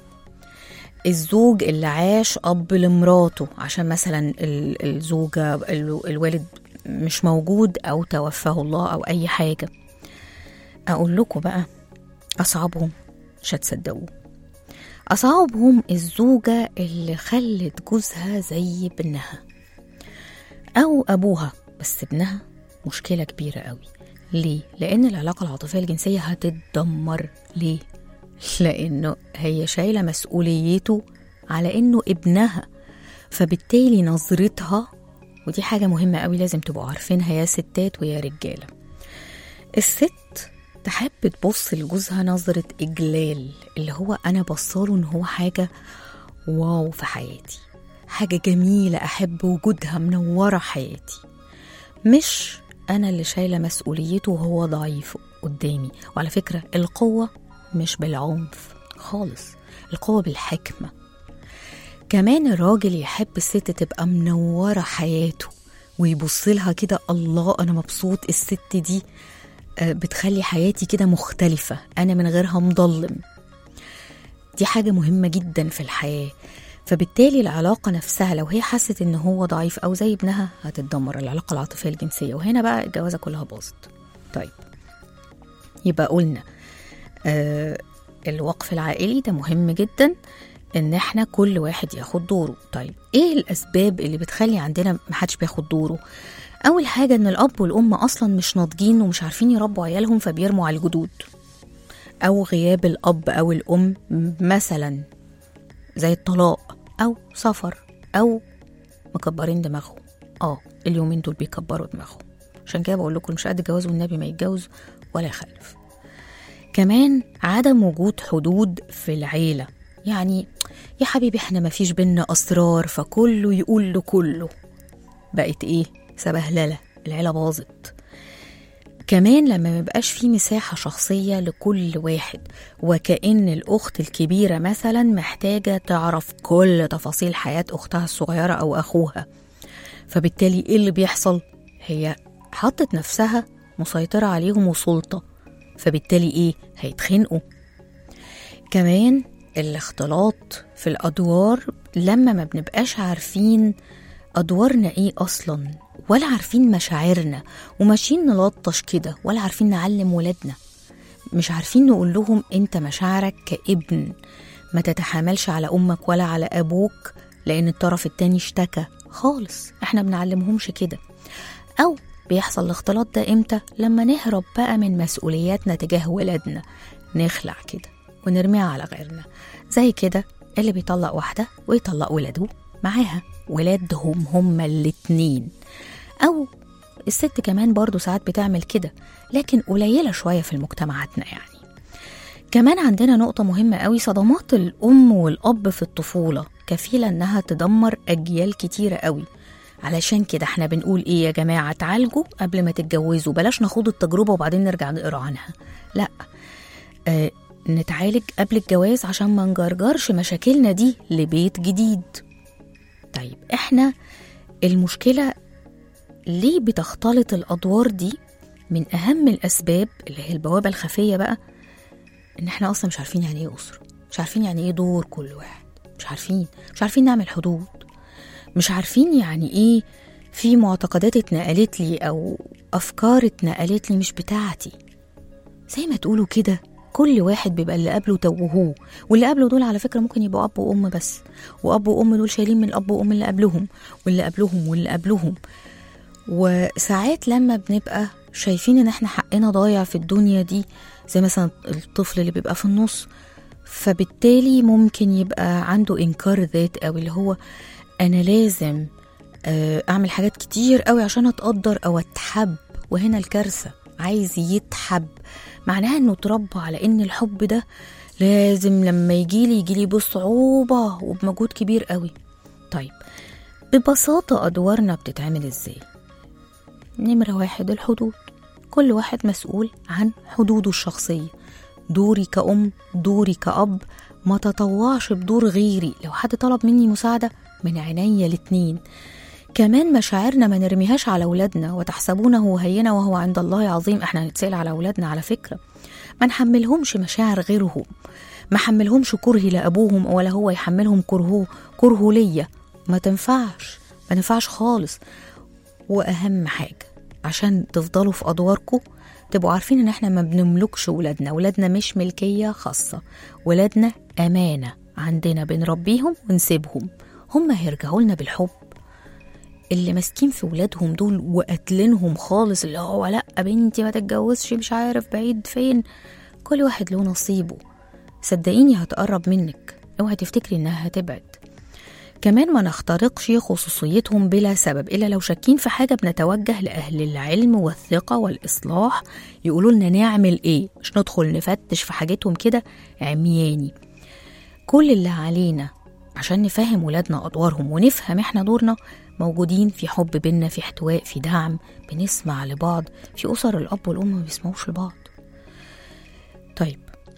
الزوج اللي عاش اب لمراته عشان مثلا ال- الزوجه ال- الوالد مش موجود او توفاه الله او اي حاجه اقول لكم بقى اصعبهم مش هتصدقوه اصعبهم الزوجه اللي خلت جوزها زي ابنها او ابوها بس ابنها مشكله كبيره قوي ليه لان العلاقه العاطفيه الجنسيه هتتدمر ليه لانه هي شايله مسؤوليته على انه ابنها فبالتالي نظرتها ودي حاجه مهمه قوي لازم تبقوا عارفينها يا ستات ويا رجاله الست تحب تبص لجوزها نظرة إجلال اللي هو أنا بصاله إن هو حاجة واو في حياتي حاجة جميلة أحب وجودها منورة حياتي مش أنا اللي شايلة مسؤوليته وهو ضعيف قدامي وعلى فكرة القوة مش بالعنف خالص القوة بالحكمة كمان الراجل يحب الست تبقى منورة حياته ويبص لها كده الله أنا مبسوط الست دي آه، بتخلي حياتي كده مختلفة أنا من غيرها مضلم دي حاجة مهمة جدا في الحياة فبالتالي العلاقة نفسها لو هي حست إن هو ضعيف أو زي ابنها هتتدمر العلاقة العاطفية الجنسية وهنا بقى الجوازة كلها باظت طيب يبقى قلنا آه الوقف العائلي ده مهم جدا ان احنا كل واحد ياخد دوره طيب ايه الاسباب اللي بتخلي عندنا محدش بياخد دوره اول حاجه ان الاب والام اصلا مش ناضجين ومش عارفين يربوا عيالهم فبيرموا على الجدود او غياب الاب او الام مثلا زي الطلاق او سفر او مكبرين دماغهم اه اليومين دول بيكبروا دماغهم عشان كده بقول لكم مش قد الجواز والنبي ما يتجوز ولا يخلف كمان عدم وجود حدود في العيلة يعني يا حبيبي احنا ما فيش بينا أسرار فكله يقول له كله بقت ايه سبهللة العيلة باظت كمان لما مبقاش في مساحة شخصية لكل واحد وكأن الأخت الكبيرة مثلا محتاجة تعرف كل تفاصيل حياة أختها الصغيرة أو أخوها فبالتالي ايه اللي بيحصل هي حطت نفسها مسيطرة عليهم وسلطة فبالتالي ايه هيتخنقوا كمان الاختلاط في الادوار لما ما بنبقاش عارفين ادوارنا ايه اصلا ولا عارفين مشاعرنا وماشيين نلطش كده ولا عارفين نعلم ولادنا مش عارفين نقول لهم انت مشاعرك كابن ما تتحاملش على امك ولا على ابوك لان الطرف التاني اشتكى خالص احنا بنعلمهمش كده او بيحصل الاختلاط ده امتى لما نهرب بقى من مسؤولياتنا تجاه ولادنا نخلع كده ونرميها على غيرنا زي كده اللي بيطلق واحدة ويطلق ولاده معاها ولادهم هما الاتنين أو الست كمان برضو ساعات بتعمل كده لكن قليلة شوية في مجتمعاتنا يعني كمان عندنا نقطة مهمة قوي صدمات الأم والأب في الطفولة كفيلة إنها تدمر أجيال كتيرة قوي علشان كده احنا بنقول ايه يا جماعة تعالجوا قبل ما تتجوزوا بلاش نخوض التجربة وبعدين نرجع نقرا عنها لا آه نتعالج قبل الجواز عشان ما نجرجرش مشاكلنا دي لبيت جديد طيب احنا المشكلة ليه بتختلط الأدوار دي من أهم الأسباب اللي هي البوابة الخفية بقى إن احنا أصلا مش عارفين يعني إيه أسرة مش عارفين يعني إيه دور كل واحد مش عارفين مش عارفين نعمل حدود مش عارفين يعني إيه في معتقدات اتنقلت لي أو أفكار اتنقلت لي مش بتاعتي زي ما تقولوا كده كل واحد بيبقى اللي قبله توهوه واللي قبله دول على فكرة ممكن يبقوا أب وأم بس وأب وأم دول شايلين من الأب وأم اللي قبلهم واللي قبلهم واللي قبلهم وساعات لما بنبقى شايفين ان احنا حقنا ضايع في الدنيا دي زي مثلا الطفل اللي بيبقى في النص فبالتالي ممكن يبقى عنده انكار ذات او اللي هو انا لازم آه، اعمل حاجات كتير قوي عشان اتقدر او اتحب وهنا الكارثه عايز يتحب معناها انه اتربى على ان الحب ده لازم لما يجيلي يجيلي بصعوبه وبمجهود كبير قوي طيب ببساطه ادوارنا بتتعمل ازاي نمرة واحد الحدود كل واحد مسؤول عن حدوده الشخصية دوري كأم دوري كأب ما تطوعش بدور غيري لو حد طلب مني مساعدة من عينيا الاتنين كمان مشاعرنا ما نرميهاش على ولادنا وتحسبونه هينة وهو عند الله عظيم احنا هنتسأل على ولادنا على فكرة ما نحملهمش مشاعر غيرهم ما حملهمش كرهي لأبوهم ولا هو يحملهم كرهه كرهه ليا ما تنفعش ما تنفعش خالص واهم حاجه عشان تفضلوا في ادواركم تبقوا عارفين ان احنا ما بنملكش ولادنا ولادنا مش ملكيه خاصه ولادنا امانه عندنا بنربيهم ونسيبهم هم هيرجعوا لنا بالحب اللي ماسكين في ولادهم دول وقاتلينهم خالص اللي هو لا بنتي ما تتجوزش مش عارف بعيد فين كل واحد له نصيبه صدقيني هتقرب منك اوعي تفتكري انها هتبعد كمان ما نخترقش خصوصيتهم بلا سبب إلا لو شاكين في حاجة بنتوجه لأهل العلم والثقة والإصلاح يقولوا لنا نعمل إيه مش ندخل نفتش في حاجتهم كده عمياني كل اللي علينا عشان نفهم ولادنا أدوارهم ونفهم إحنا دورنا موجودين في حب بينا في احتواء في دعم بنسمع لبعض في أسر الأب والأم ما بيسمعوش لبعض طيب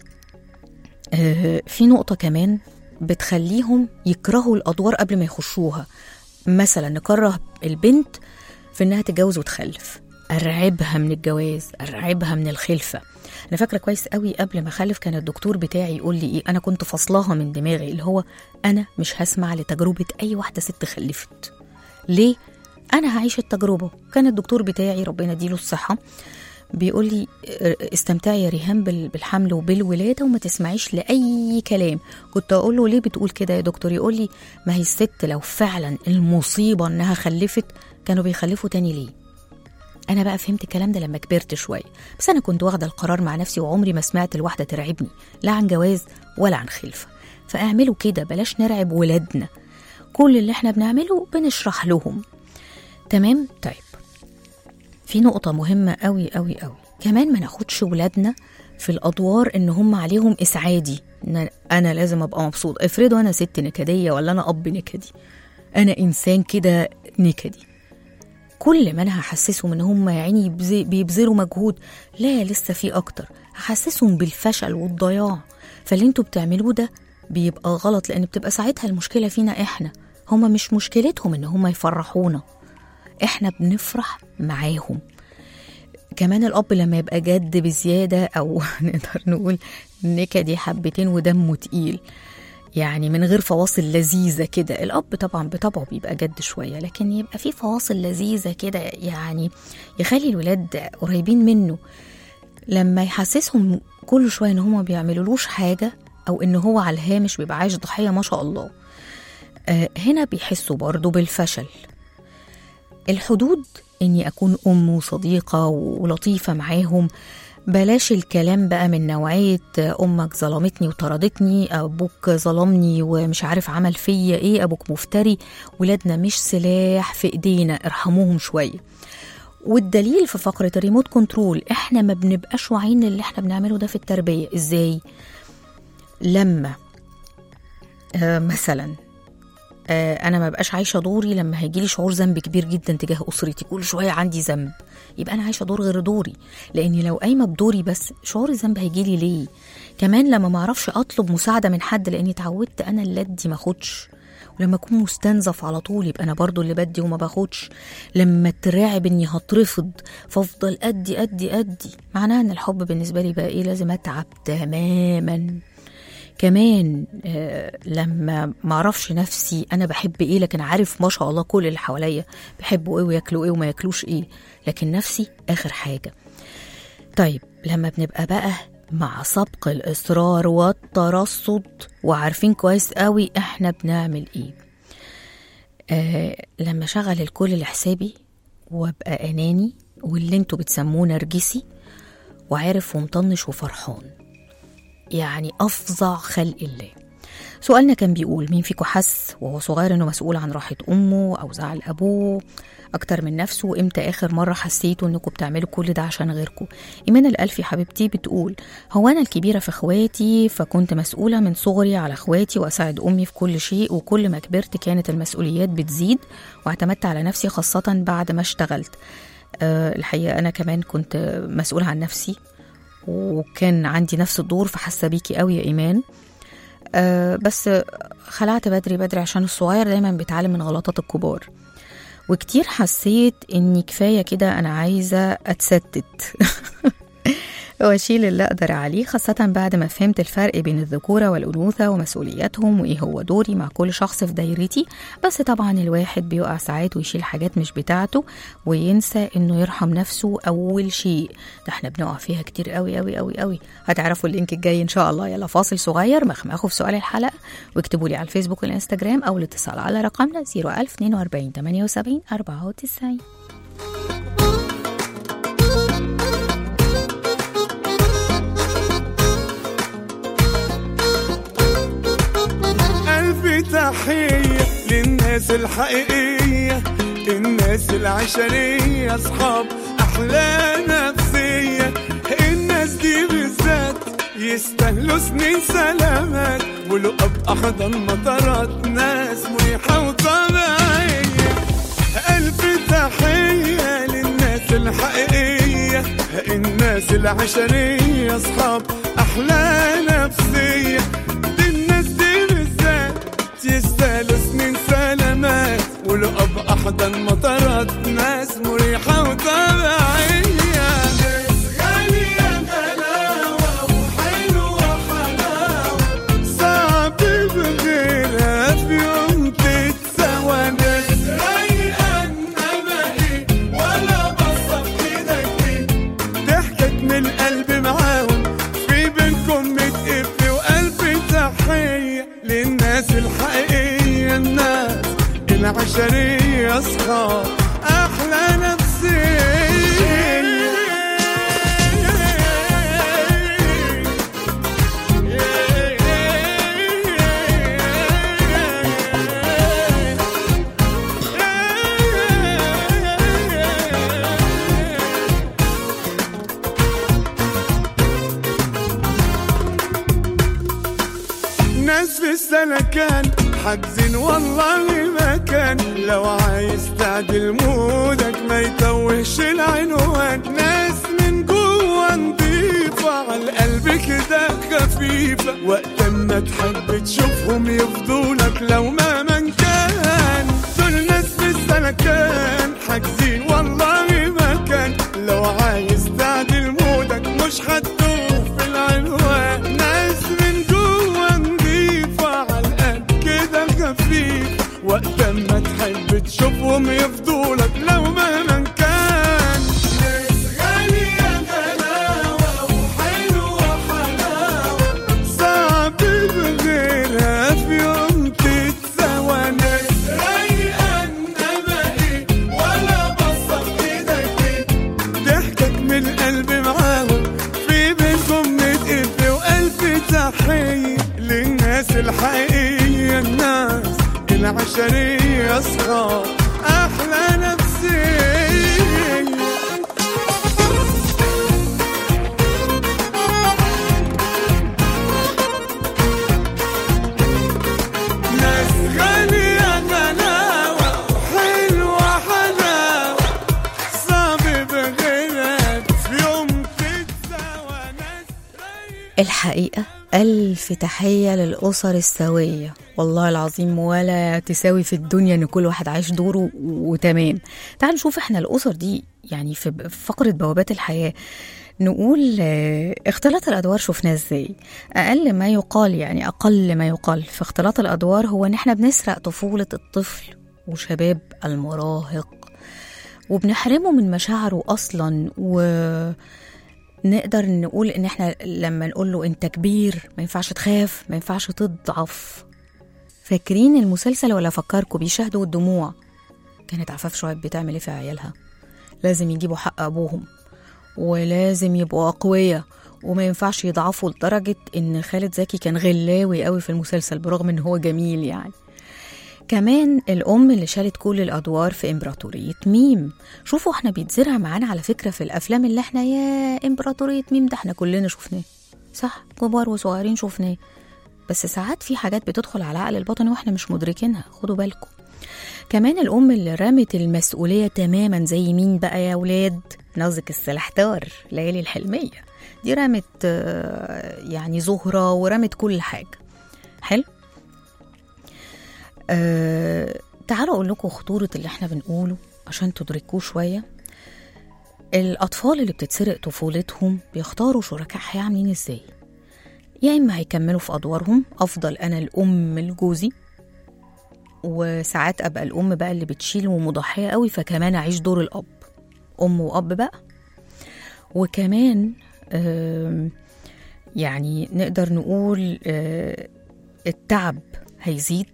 آه في نقطة كمان بتخليهم يكرهوا الادوار قبل ما يخشوها مثلا نكره البنت في انها تتجوز وتخلف ارعبها من الجواز ارعبها من الخلفه انا فاكره كويس قوي قبل ما اخلف كان الدكتور بتاعي يقول لي ايه انا كنت فصلاها من دماغي اللي هو انا مش هسمع لتجربه اي واحده ست خلفت ليه انا هعيش التجربه كان الدكتور بتاعي ربنا يديله الصحه بيقول لي استمتعي يا ريهام بال- بالحمل وبالولاده وما تسمعيش لاي كلام كنت اقول له ليه بتقول كده يا دكتور يقول لي ما هي الست لو فعلا المصيبه انها خلفت كانوا بيخلفوا تاني ليه انا بقى فهمت الكلام ده لما كبرت شويه بس انا كنت واخده القرار مع نفسي وعمري ما سمعت الواحده ترعبني لا عن جواز ولا عن خلفه فاعملوا كده بلاش نرعب ولادنا كل اللي احنا بنعمله بنشرح لهم تمام طيب في نقطة مهمة قوي قوي قوي كمان ما ناخدش ولادنا في الأدوار إن هم عليهم إسعادي إن أنا لازم أبقى مبسوط افرضوا أنا ست نكدية ولا أنا أب نكدي أنا إنسان كده نكدي كل ما أنا هحسسهم إن هم يا عيني يبذ- بيبذلوا مجهود لا لسه في أكتر هحسسهم بالفشل والضياع فاللي انتوا بتعملوه ده بيبقى غلط لأن بتبقى ساعتها المشكلة فينا إحنا هما مش مشكلتهم إن هما يفرحونا احنا بنفرح معاهم كمان الاب لما يبقى جد بزياده او نقدر نقول نكدي حبتين ودمه تقيل يعني من غير فواصل لذيذه كده الاب طبعا بطبعه بيبقى جد شويه لكن يبقى في فواصل لذيذه كده يعني يخلي الولاد قريبين منه لما يحسسهم كل شويه ان هما بيعملولوش حاجه او ان هو على الهامش بيبقى عايش ضحيه ما شاء الله آه هنا بيحسوا برضه بالفشل الحدود اني اكون ام وصديقه ولطيفه معاهم بلاش الكلام بقى من نوعيه امك ظلمتني وطردتني ابوك ظلمني ومش عارف عمل فيا ايه ابوك مفتري ولادنا مش سلاح في ايدينا ارحموهم شويه والدليل في فقره الريموت كنترول احنا ما بنبقاش واعيين اللي احنا بنعمله ده في التربيه ازاي لما آه مثلا آه انا ما بقاش عايشه دوري لما هيجيلي شعور ذنب كبير جدا تجاه اسرتي كل شويه عندي ذنب يبقى انا عايشه دور غير دوري لاني لو قايمه بدوري بس شعور الذنب هيجيلي ليه كمان لما ما اعرفش اطلب مساعده من حد لاني اتعودت انا اللي ادي ما اخدش ولما اكون مستنزف على طول يبقى انا برضو اللي بدي وما باخدش لما اترعب اني هترفض فافضل ادي ادي ادي معناها ان الحب بالنسبه لي بقى ايه لازم اتعب تماما كمان آه لما معرفش نفسي انا بحب ايه لكن عارف ما شاء الله كل اللي حواليا بيحبوا ايه وياكلوا ايه وما ياكلوش ايه لكن نفسي اخر حاجه طيب لما بنبقى بقى مع سبق الإصرار والترصد وعارفين كويس قوي إحنا بنعمل إيه آه لما أشغل الكل لحسابي وأبقى أناني واللي انتوا بتسموه نرجسي وعارف ومطنش وفرحان يعني أفظع خلق الله سؤالنا كان بيقول مين فيكم حس وهو صغير انه مسؤول عن راحة امه او زعل ابوه اكتر من نفسه وامتى اخر مرة حسيتوا انكم بتعملوا كل ده عشان غيركم ايمان الالفي حبيبتي بتقول هو انا الكبيرة في اخواتي فكنت مسؤولة من صغري على اخواتي واساعد امي في كل شيء وكل ما كبرت كانت المسؤوليات بتزيد واعتمدت على نفسي خاصة بعد ما اشتغلت أه الحقيقة انا كمان كنت مسؤولة عن نفسي وكان عندي نفس الدور فحاسة بيكي قوي يا ايمان أه بس خلعت بدري بدري عشان الصغير دايما بيتعلم من غلطات الكبار وكتير حسيت اني كفايه كده انا عايزه اتستت واشيل اللي اقدر عليه خاصه بعد ما فهمت الفرق بين الذكوره والانوثه ومسؤولياتهم وايه هو دوري مع كل شخص في دايرتي بس طبعا الواحد بيقع ساعات ويشيل حاجات مش بتاعته وينسى انه يرحم نفسه اول شيء ده احنا بنقع فيها كتير قوي قوي قوي قوي هتعرفوا اللينك الجاي ان شاء الله يلا فاصل صغير مخمخوا في سؤال الحلقه واكتبوا لي على الفيسبوك والانستجرام او الاتصال على رقمنا 01042 78 94 ألف تحية للناس الحقيقية الناس العشرية أصحاب أحلى نفسية الناس دي بالذات يستاهلوا سنين سلامات ولقب أحضن مطارات ناس مريحة وطبيعية ألف تحية للناس الحقيقية الناس العشرية أصحاب أحلى نفسية دي الناس دي بالذات يستاهلوا سنين سلامات ولقب أحضن مطارات ناس مريحة وطبيعية ناس غالية غلاوة وحلوة حلاوة صعب بغيرها في يوم تتسوى ناس رايقة إنما إيه ولا بصف إيدك ضحكت من القلب معاهم في بينكم متقف وقلب تحية للناس الحقيقية الناس العشرية أصحاب أحلى نفسية ناس في السلكان حاجزين والله ما كان لو عايز تعدل مودك ما يتوهش العنوان ناس من جوه نضيفة على القلب كده خفيفة وقت ما تحب تشوفهم يفضولك لو ما من كان دول ناس في السلكان حاجزين والله ما كان لو عايز تعدل مودك مش هتدوخ في العنوان ناس من جوه نضيفة على القلب كده خفيف وقت ما تحب تشوفهم يفضولك لو مهما كان ناس غالية غلاوة وحلوة حلاوة صعب بغيرها في يوم تتسوى ناس رايقة إنما إيه ولا بصف إيدك إيه ضحكك من القلب معاهم في بينكم نتقف وألف تحية للناس الحقيقية الناس العشرية أصحاب أحلى نفسية ناس غالية الحقيقة ألف تحية للأسر السوية والله العظيم ولا تساوي في الدنيا إن كل واحد عايش دوره و- وتمام تعال نشوف إحنا الأسر دي يعني في ب- في فقرة بوابات الحياة نقول آه، اختلاط الأدوار شفناه إزاي أقل ما يقال يعني أقل ما يقال في اختلاط الأدوار هو إن إحنا بنسرق طفولة الطفل وشباب المراهق وبنحرمه من مشاعره أصلا و نقدر نقول ان احنا لما نقول له انت كبير ما ينفعش تخاف ما ينفعش تضعف فاكرين المسلسل ولا فكركم بيشاهدوا الدموع كانت عفاف شعيب بتعمل ايه في عيالها لازم يجيبوا حق ابوهم ولازم يبقوا اقوياء وما ينفعش يضعفوا لدرجة ان خالد زكي كان غلاوي قوي في المسلسل برغم ان هو جميل يعني كمان الأم اللي شالت كل الأدوار في إمبراطورية ميم شوفوا احنا بيتزرع معانا على فكرة في الأفلام اللي احنا يا إمبراطورية ميم ده احنا كلنا شفناه صح كبار وصغيرين شفناه بس ساعات في حاجات بتدخل على العقل الباطني واحنا مش مدركينها خدوا بالكم كمان الأم اللي رمت المسؤولية تماما زي مين بقى يا ولاد نازك السلحتار ليالي الحلمية دي رمت آه، يعني زهرة ورمت كل حاجة حلو أه تعالوا اقول لكم خطوره اللي احنا بنقوله عشان تدركوه شويه الاطفال اللي بتتسرق طفولتهم بيختاروا شركاء حياه عاملين ازاي يا اما هيكملوا في ادوارهم افضل انا الام لجوزي وساعات ابقى الام بقى اللي بتشيل ومضحيه قوي فكمان اعيش دور الاب ام واب بقى وكمان آم، يعني نقدر نقول آه، التعب هيزيد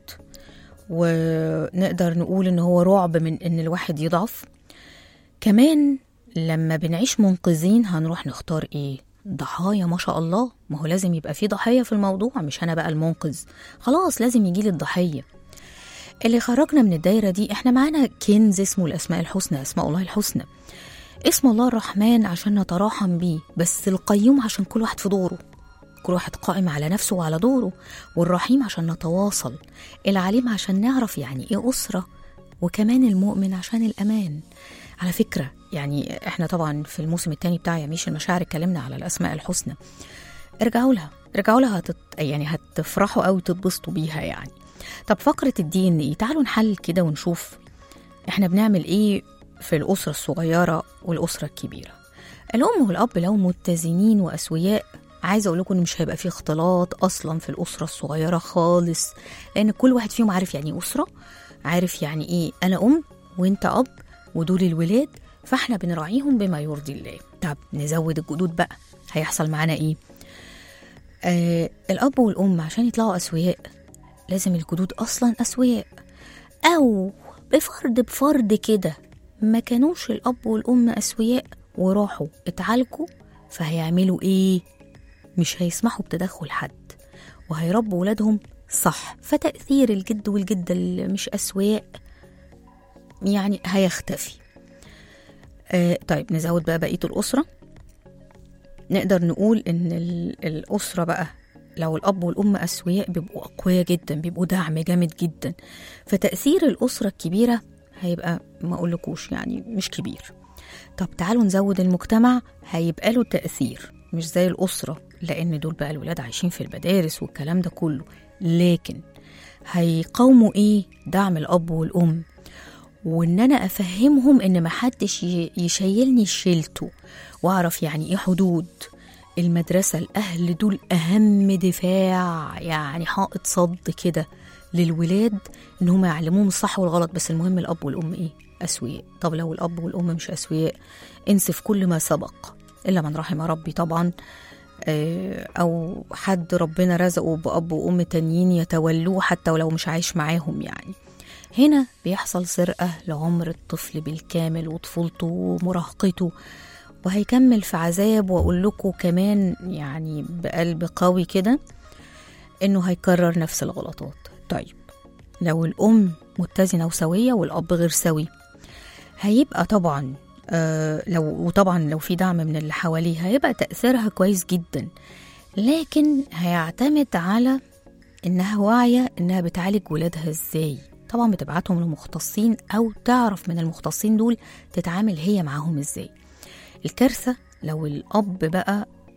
ونقدر نقول ان هو رعب من ان الواحد يضعف كمان لما بنعيش منقذين هنروح نختار ايه ضحايا ما شاء الله ما هو لازم يبقى في ضحية في الموضوع مش انا بقى المنقذ خلاص لازم يجيلي الضحية اللي خرجنا من الدايرة دي احنا معانا كنز اسمه الاسماء الحسنى اسماء الله الحسنى اسم الله الرحمن عشان نتراحم بيه بس القيوم عشان كل واحد في دوره كل واحد قائم على نفسه وعلى دوره والرحيم عشان نتواصل العليم عشان نعرف يعني ايه أسرة وكمان المؤمن عشان الأمان على فكرة يعني احنا طبعا في الموسم الثاني بتاع يميش المشاعر اتكلمنا على الأسماء الحسنى ارجعوا لها ارجعوا لها هتت... يعني هتفرحوا قوي تتبسطوا بيها يعني طب فقرة الدي ان ايه تعالوا نحلل كده ونشوف احنا بنعمل ايه في الأسرة الصغيرة والأسرة الكبيرة الأم والأب لو متزنين وأسوياء عايزة أقول لكم إن مش هيبقى فيه اختلاط أصلا في الأسرة الصغيرة خالص لأن كل واحد فيهم عارف يعني إيه أسرة عارف يعني إيه أنا أم وأنت أب ودول الولاد فإحنا بنراعيهم بما يرضي الله طب نزود الجدود بقى هيحصل معانا إيه آه الأب والأم عشان يطلعوا أسوياء لازم الجدود أصلا أسوياء أو بفرد بفرد كده ما كانوش الأب والأم أسوياء وراحوا اتعالجوا فهيعملوا إيه؟ مش هيسمحوا بتدخل حد وهيربوا ولادهم صح فتأثير الجد والجدة اللي مش أسوياء يعني هيختفي آه طيب نزود بقى بقية الأسرة نقدر نقول إن ال- الأسرة بقى لو الأب والأم أسوياء بيبقوا أقوياء جدا بيبقوا دعم جامد جدا فتأثير الأسرة الكبيرة هيبقى ما أقولكوش يعني مش كبير طب تعالوا نزود المجتمع هيبقى له تأثير مش زي الأسرة لأن دول بقى الولاد عايشين في المدارس والكلام ده كله لكن هيقاوموا إيه دعم الأب والأم وإن أنا أفهمهم إن محدش ي- يشيلني شيلته وأعرف يعني إيه حدود المدرسة الأهل دول أهم دفاع يعني حائط صد كده للولاد إن هم يعلموهم الصح والغلط بس المهم الأب والأم إيه أسوياء طب لو الأب والأم مش أسوياء انسف كل ما سبق إلا من رحم ربي طبعا آه، أو حد ربنا رزقه بأب وأم تانيين يتولوه حتى ولو مش عايش معاهم يعني هنا بيحصل سرقة لعمر الطفل بالكامل وطفولته ومراهقته وهيكمل في عذاب وأقول لكم كمان يعني بقلب قوي كده إنه هيكرر نفس الغلطات طيب لو الأم متزنة وسوية والأب غير سوي هيبقى طبعا آه لو وطبعا لو في دعم من اللي حواليه هيبقى تأثيرها كويس جدا لكن هيعتمد على إنها واعية إنها بتعالج ولادها إزاي طبعا بتبعتهم لمختصين أو تعرف من المختصين دول تتعامل هي معاهم إزاي الكارثة لو الأب بقى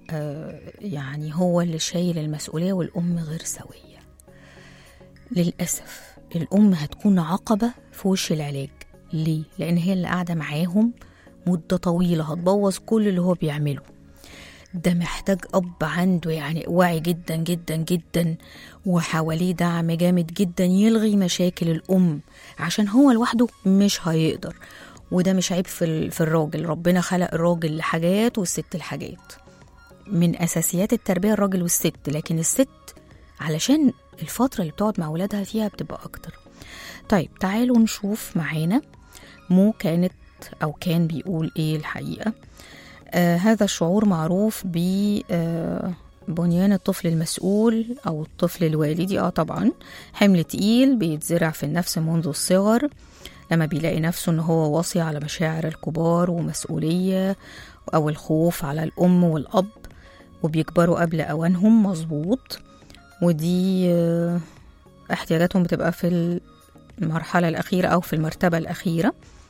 آه يعني هو اللي شايل المسؤولية والأم غير سوية للأسف الأم هتكون عقبة في وش العلاج ليه؟ لأن هي اللي قاعدة معاهم مدة طويلة هتبوظ كل اللي هو بيعمله ده محتاج أب عنده يعني واعي جدا جدا جدا وحواليه دعم جامد جدا يلغي مشاكل الأم عشان هو لوحده مش هيقدر وده مش عيب في, ال- في الراجل ربنا خلق الراجل لحاجات والست لحاجات من أساسيات التربية الراجل والست لكن الست علشان الفترة اللي بتقعد مع ولادها فيها بتبقى أكتر طيب تعالوا نشوف معانا مو كانت أو كان بيقول إيه الحقيقة آه هذا الشعور معروف ب آه بنيان الطفل المسؤول أو الطفل الوالدي آه طبعا حمل تقيل بيتزرع في النفس منذ الصغر لما بيلاقي نفسه إن هو واصي على مشاعر الكبار ومسؤولية أو الخوف على الأم والأب وبيكبروا قبل أوانهم مظبوط ودي آه، احتياجاتهم بتبقى في المرحلة الأخيرة أو في المرتبة الأخيرة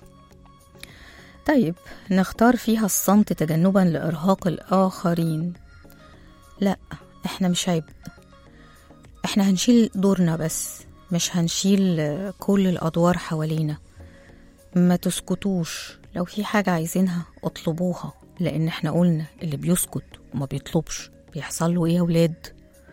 طيب نختار فيها الصمت تجنبا لإرهاق الآخرين لا احنا مش عيب احنا هنشيل دورنا بس مش هنشيل آه، كل الأدوار حوالينا ما تسكتوش لو في حاجة عايزينها اطلبوها لأن احنا قلنا اللي بيسكت وما بيطلبش بيحصل له ايه يا ولاد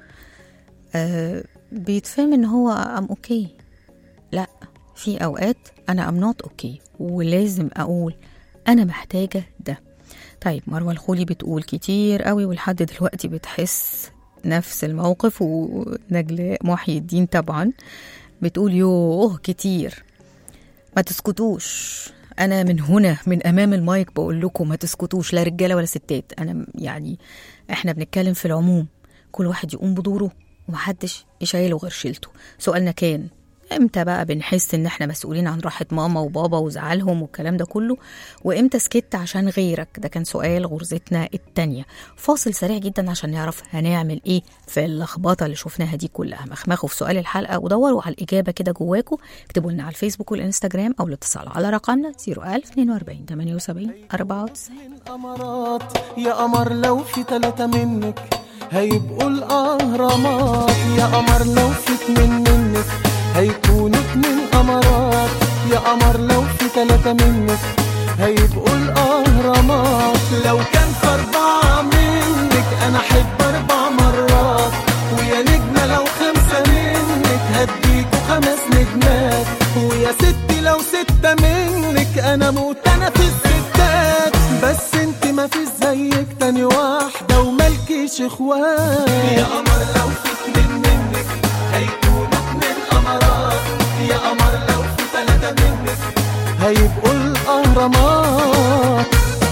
آه بيتفهم ان هو ام اوكي لا في اوقات انا ام نوت اوكي ولازم اقول انا محتاجه ده طيب مروه الخولي بتقول كتير قوي ولحد دلوقتي بتحس نفس الموقف ونجلاء محي الدين طبعا بتقول يوه كتير ما تسكتوش انا من هنا من امام المايك بقول لكم ما تسكتوش لا رجاله ولا ستات انا يعني احنا بنتكلم في العموم كل واحد يقوم بدوره ومحدش يشيله غير شيلته سؤالنا كان امتى بقى بنحس ان احنا مسؤولين عن راحة ماما وبابا وزعلهم والكلام ده كله وامتى سكت عشان غيرك ده كان سؤال غرزتنا التانية فاصل سريع جدا عشان نعرف هنعمل ايه في اللخبطة اللي شفناها دي كلها مخمخوا في سؤال الحلقة ودوروا على الإجابة كده جواكم اكتبوا لنا على الفيسبوك والإنستجرام أو الاتصال على رقمنا 01042 78 94 الأمارات يا قمر لو في تلاتة منك هيبقوا الأهرامات يا قمر لو في اتنين منك هيكونوا اتنين أمارات يا قمر لو في تلاتة منك هيبقوا الأهرامات لو كان في أربعة منك أنا أحب أربع مرات ويا نجمة لو خمسة منك هديكوا خمس نجمات ويا ستي لو ستة منك أنا موت أنا في الستات بس انت ما في زيك تاني واحدة وملكيش اخوات يا قمر لو في اتنين منك هيكونوا اتنين قمرات يا قمر لو في تلاتة منك هيبقوا الأهرامات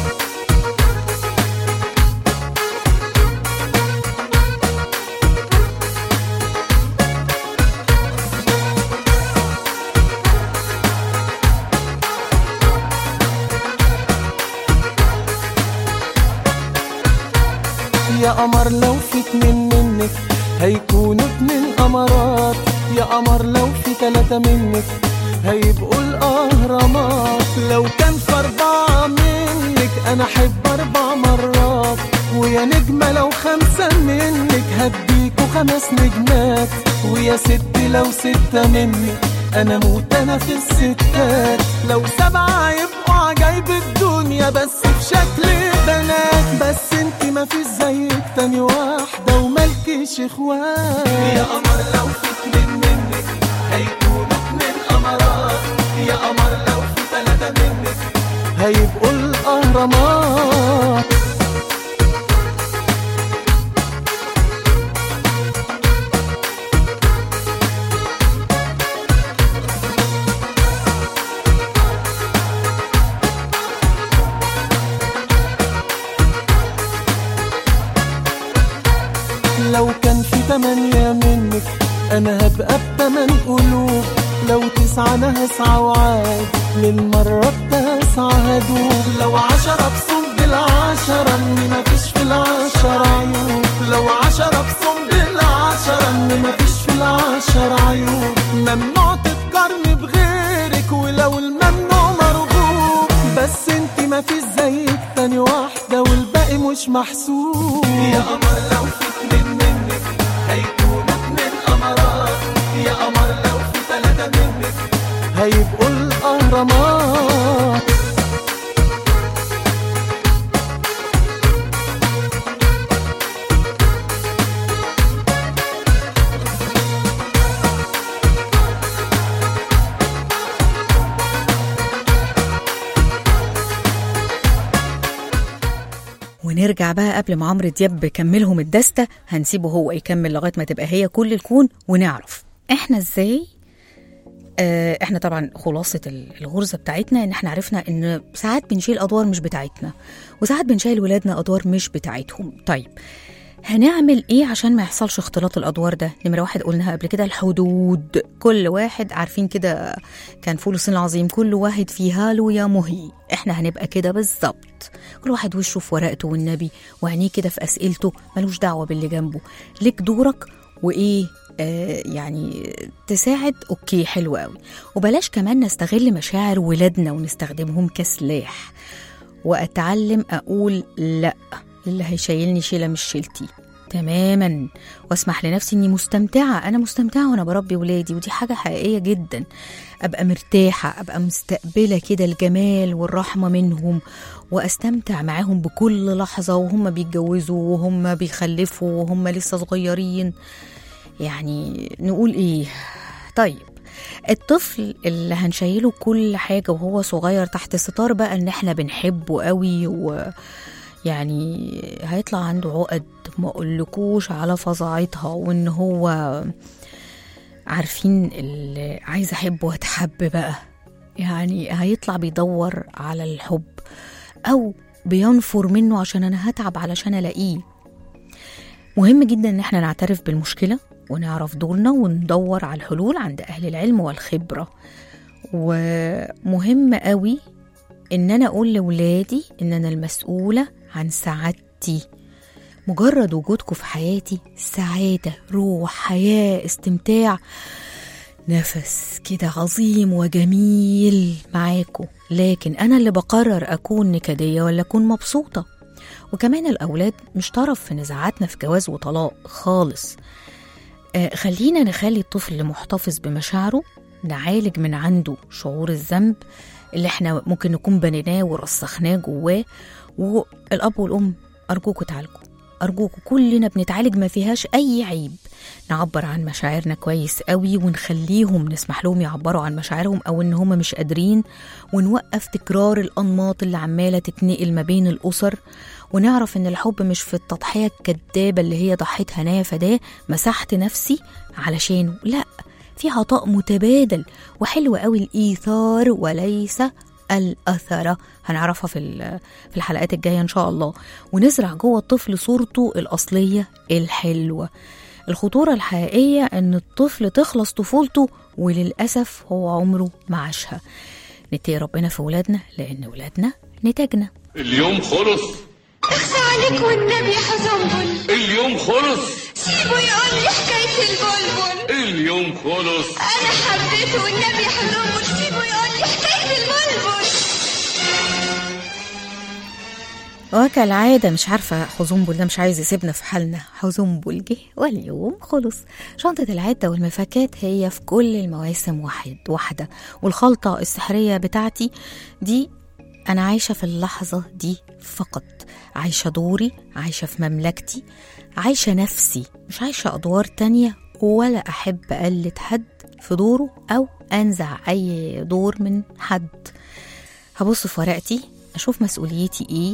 يا قمر لو في اتنين منك هيكونوا اتنين قمرات يا قمر لو في تلاتة منك هيبقوا الأهرامات لو كان في أربعة منك أنا أحب أربع مرات ويا نجمة لو خمسة منك هديكوا خمس نجمات ويا ست لو ستة منك أنا موت أنا في الستات لو سبعة يبقوا عجايب الدنيا بس في شكل بنات بس انت ما في زيك تاني واحدة وملكيش اخوات يا قمر لو في اتنين منك هيكونوا اتنين قمرات يا قمر لو في تلاتة منك هيبقوا الأهرامات لو كان في تمانية منك أنا هبقى بتمن قلوب لو تسعة أنا هسعى وعاد للمرة التاسعة هدوب لو عشرة بصم بالعشرة إني مفيش في العشرة عيوب لو عشرة بصم بالعشرة إني مفيش في العشرة عيوب ممنوع تتقارني بغيرك ولو الممنوع مرغوب بس انت مفيش زيك تاني واحدة والباقي مش محسوب يا قمر لو في اتنين منك هيكونوا اتنين قمرات يا قمر لو في تلاتة منك هيبقوا الأهرامات ونرجع بقى قبل ما عمرو دياب يكملهم الدستة هنسيبه هو يكمل لغاية ما تبقى هي كل الكون ونعرف احنا ازاي آه احنا طبعا خلاصة ال- الغرزة بتاعتنا ان احنا عرفنا ان ساعات بنشيل ادوار مش بتاعتنا وساعات بنشيل ولادنا ادوار مش بتاعتهم طيب هنعمل ايه عشان ما يحصلش اختلاط الادوار ده نمره واحد قلناها قبل كده الحدود كل واحد عارفين كده كان فول الصين العظيم كل واحد فيها له يا مهي احنا هنبقى كده بالظبط كل واحد وشه في ورقته والنبي وعينيه كده في اسئلته ملوش دعوه باللي جنبه ليك دورك وايه آه يعني تساعد اوكي حلو قوي وبلاش كمان نستغل مشاعر ولادنا ونستخدمهم كسلاح واتعلم اقول لا اللي هيشيلني شيله مش شيلتي تماما واسمح لنفسي اني مستمتعه انا مستمتعه وانا بربي ولادي ودي حاجه حقيقيه جدا ابقى مرتاحه ابقى مستقبله كده الجمال والرحمه منهم واستمتع معاهم بكل لحظه وهم بيتجوزوا وهم بيخلفوا وهم لسه صغيرين يعني نقول ايه طيب الطفل اللي هنشيله كل حاجة وهو صغير تحت ستار بقى ان احنا بنحبه قوي ويعني هيطلع عنده عقد ما اقولكوش على فظاعتها وان هو عارفين اللي عايز احب واتحب بقى يعني هيطلع بيدور على الحب او بينفر منه عشان انا هتعب علشان الاقيه مهم جدا ان احنا نعترف بالمشكله ونعرف دورنا وندور على الحلول عند اهل العلم والخبره ومهم قوي ان انا اقول لولادي ان انا المسؤوله عن سعادتي مجرد وجودكم في حياتي سعاده روح حياه استمتاع نفس كده عظيم وجميل معاكم لكن انا اللي بقرر اكون نكديه ولا اكون مبسوطه وكمان الاولاد مش طرف في نزاعاتنا في جواز وطلاق خالص آه خلينا نخلي الطفل محتفظ بمشاعره نعالج من عنده شعور الذنب اللي احنا ممكن نكون بنيناه ورسخناه جواه والاب والام ارجوكوا تعالجوا أرجوكوا كلنا بنتعالج ما فيهاش أي عيب نعبر عن مشاعرنا كويس قوي ونخليهم نسمح لهم يعبروا عن مشاعرهم أو إن هم مش قادرين ونوقف تكرار الأنماط اللي عمالة تتنقل ما بين الأسر ونعرف إن الحب مش في التضحية الكدابة اللي هي ضحيتها هنايا فداه مسحت نفسي علشانه لأ في عطاء متبادل وحلو قوي الإيثار وليس الأثرة هنعرفها في في الحلقات الجاية إن شاء الله ونزرع جوه الطفل صورته الأصلية الحلوة الخطورة الحقيقية إن الطفل تخلص طفولته وللأسف هو عمره ما عاشها نتقي ربنا في ولادنا لأن ولادنا نتاجنا اليوم خلص اخفى عليك والنبي حزنبل اليوم خلص سيبه يقول لي حكاية البلبل اليوم خلص أنا حبيته والنبي حزنبل سيبه يقول لي حكاية البلبل وكالعادة مش عارفة حزنبل ده مش عايز يسيبنا في حالنا حزنبل جه واليوم خلص شنطة العدة والمفكات هي في كل المواسم واحد واحدة والخلطة السحرية بتاعتي دي أنا عايشة في اللحظة دي فقط عايشة دوري عايشة في مملكتي عايشة نفسي مش عايشة أدوار تانية ولا أحب أقلد حد في دوره أو أنزع أي دور من حد هبص في ورقتي أشوف مسؤوليتي إيه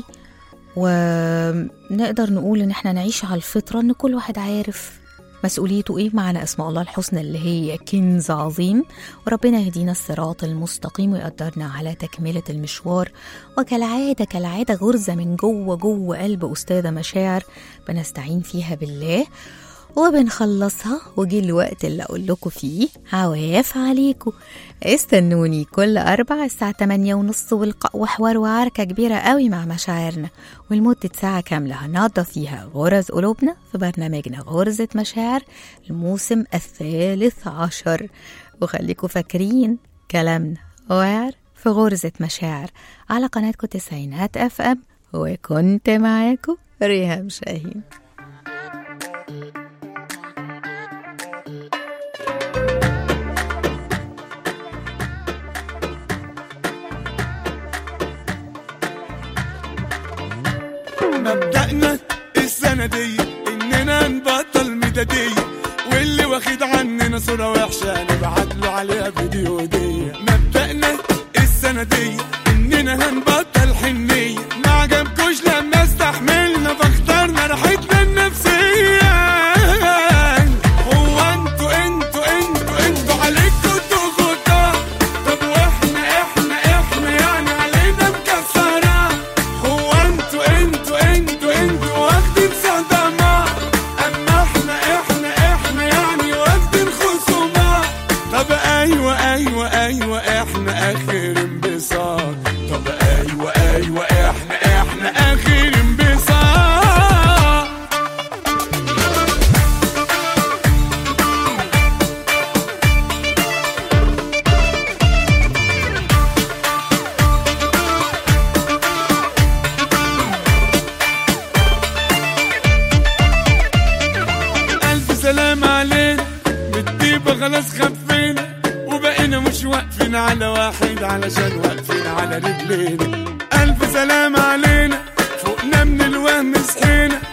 ونقدر نقول ان احنا نعيش على الفطره ان كل واحد عارف مسؤوليته ايه معنا اسماء الله الحسنى اللي هي كنز عظيم وربنا يهدينا الصراط المستقيم ويقدرنا على تكمله المشوار وكالعاده كالعاده غرزه من جوه جوه قلب استاذه مشاعر بنستعين فيها بالله وبنخلصها وجي الوقت اللي اقول لكم فيه عواف عليكم استنوني كل اربع الساعة 8 ونص والق- وحوار وعركة كبيرة قوي مع مشاعرنا ولمدة ساعة كاملة هنقضى فيها غرز قلوبنا في برنامجنا غرزة مشاعر الموسم الثالث عشر وخليكم فاكرين كلامنا وعر في غرزة مشاعر على قناتكم تسعينات اف ام وكنت معاكم ريهام شاهين مبدأنا السنة دي إننا نبطل ميدادية واللي واخد عننا صورة وحشة نبعت له عليها فيديو دي مبدأنا السنة دي إننا هنبطل حنية ما عجبكوش لما استحملنا فاخترنا راحتنا النفسية هو انتوا انتوا انتوا انتوا عليكوا ضغوطات طب واحنا احنا احنا يعني علينا مكسرات هو انتوا انتوا انتوا انتوا واخدين صدمات اما احنا احنا احنا يعني واخدين خصومات طب ايوه ايوه ايوه احنا اخر انبساط طب ايوه ايوه احنا احنا اخر انبساط ألف سلام علينا بالطيبة خلاص خفينا وبقينا مش واقفين على واحد علشان واقفين على رجلينا ألف سلام علينا فوقنا من الوهم صحينا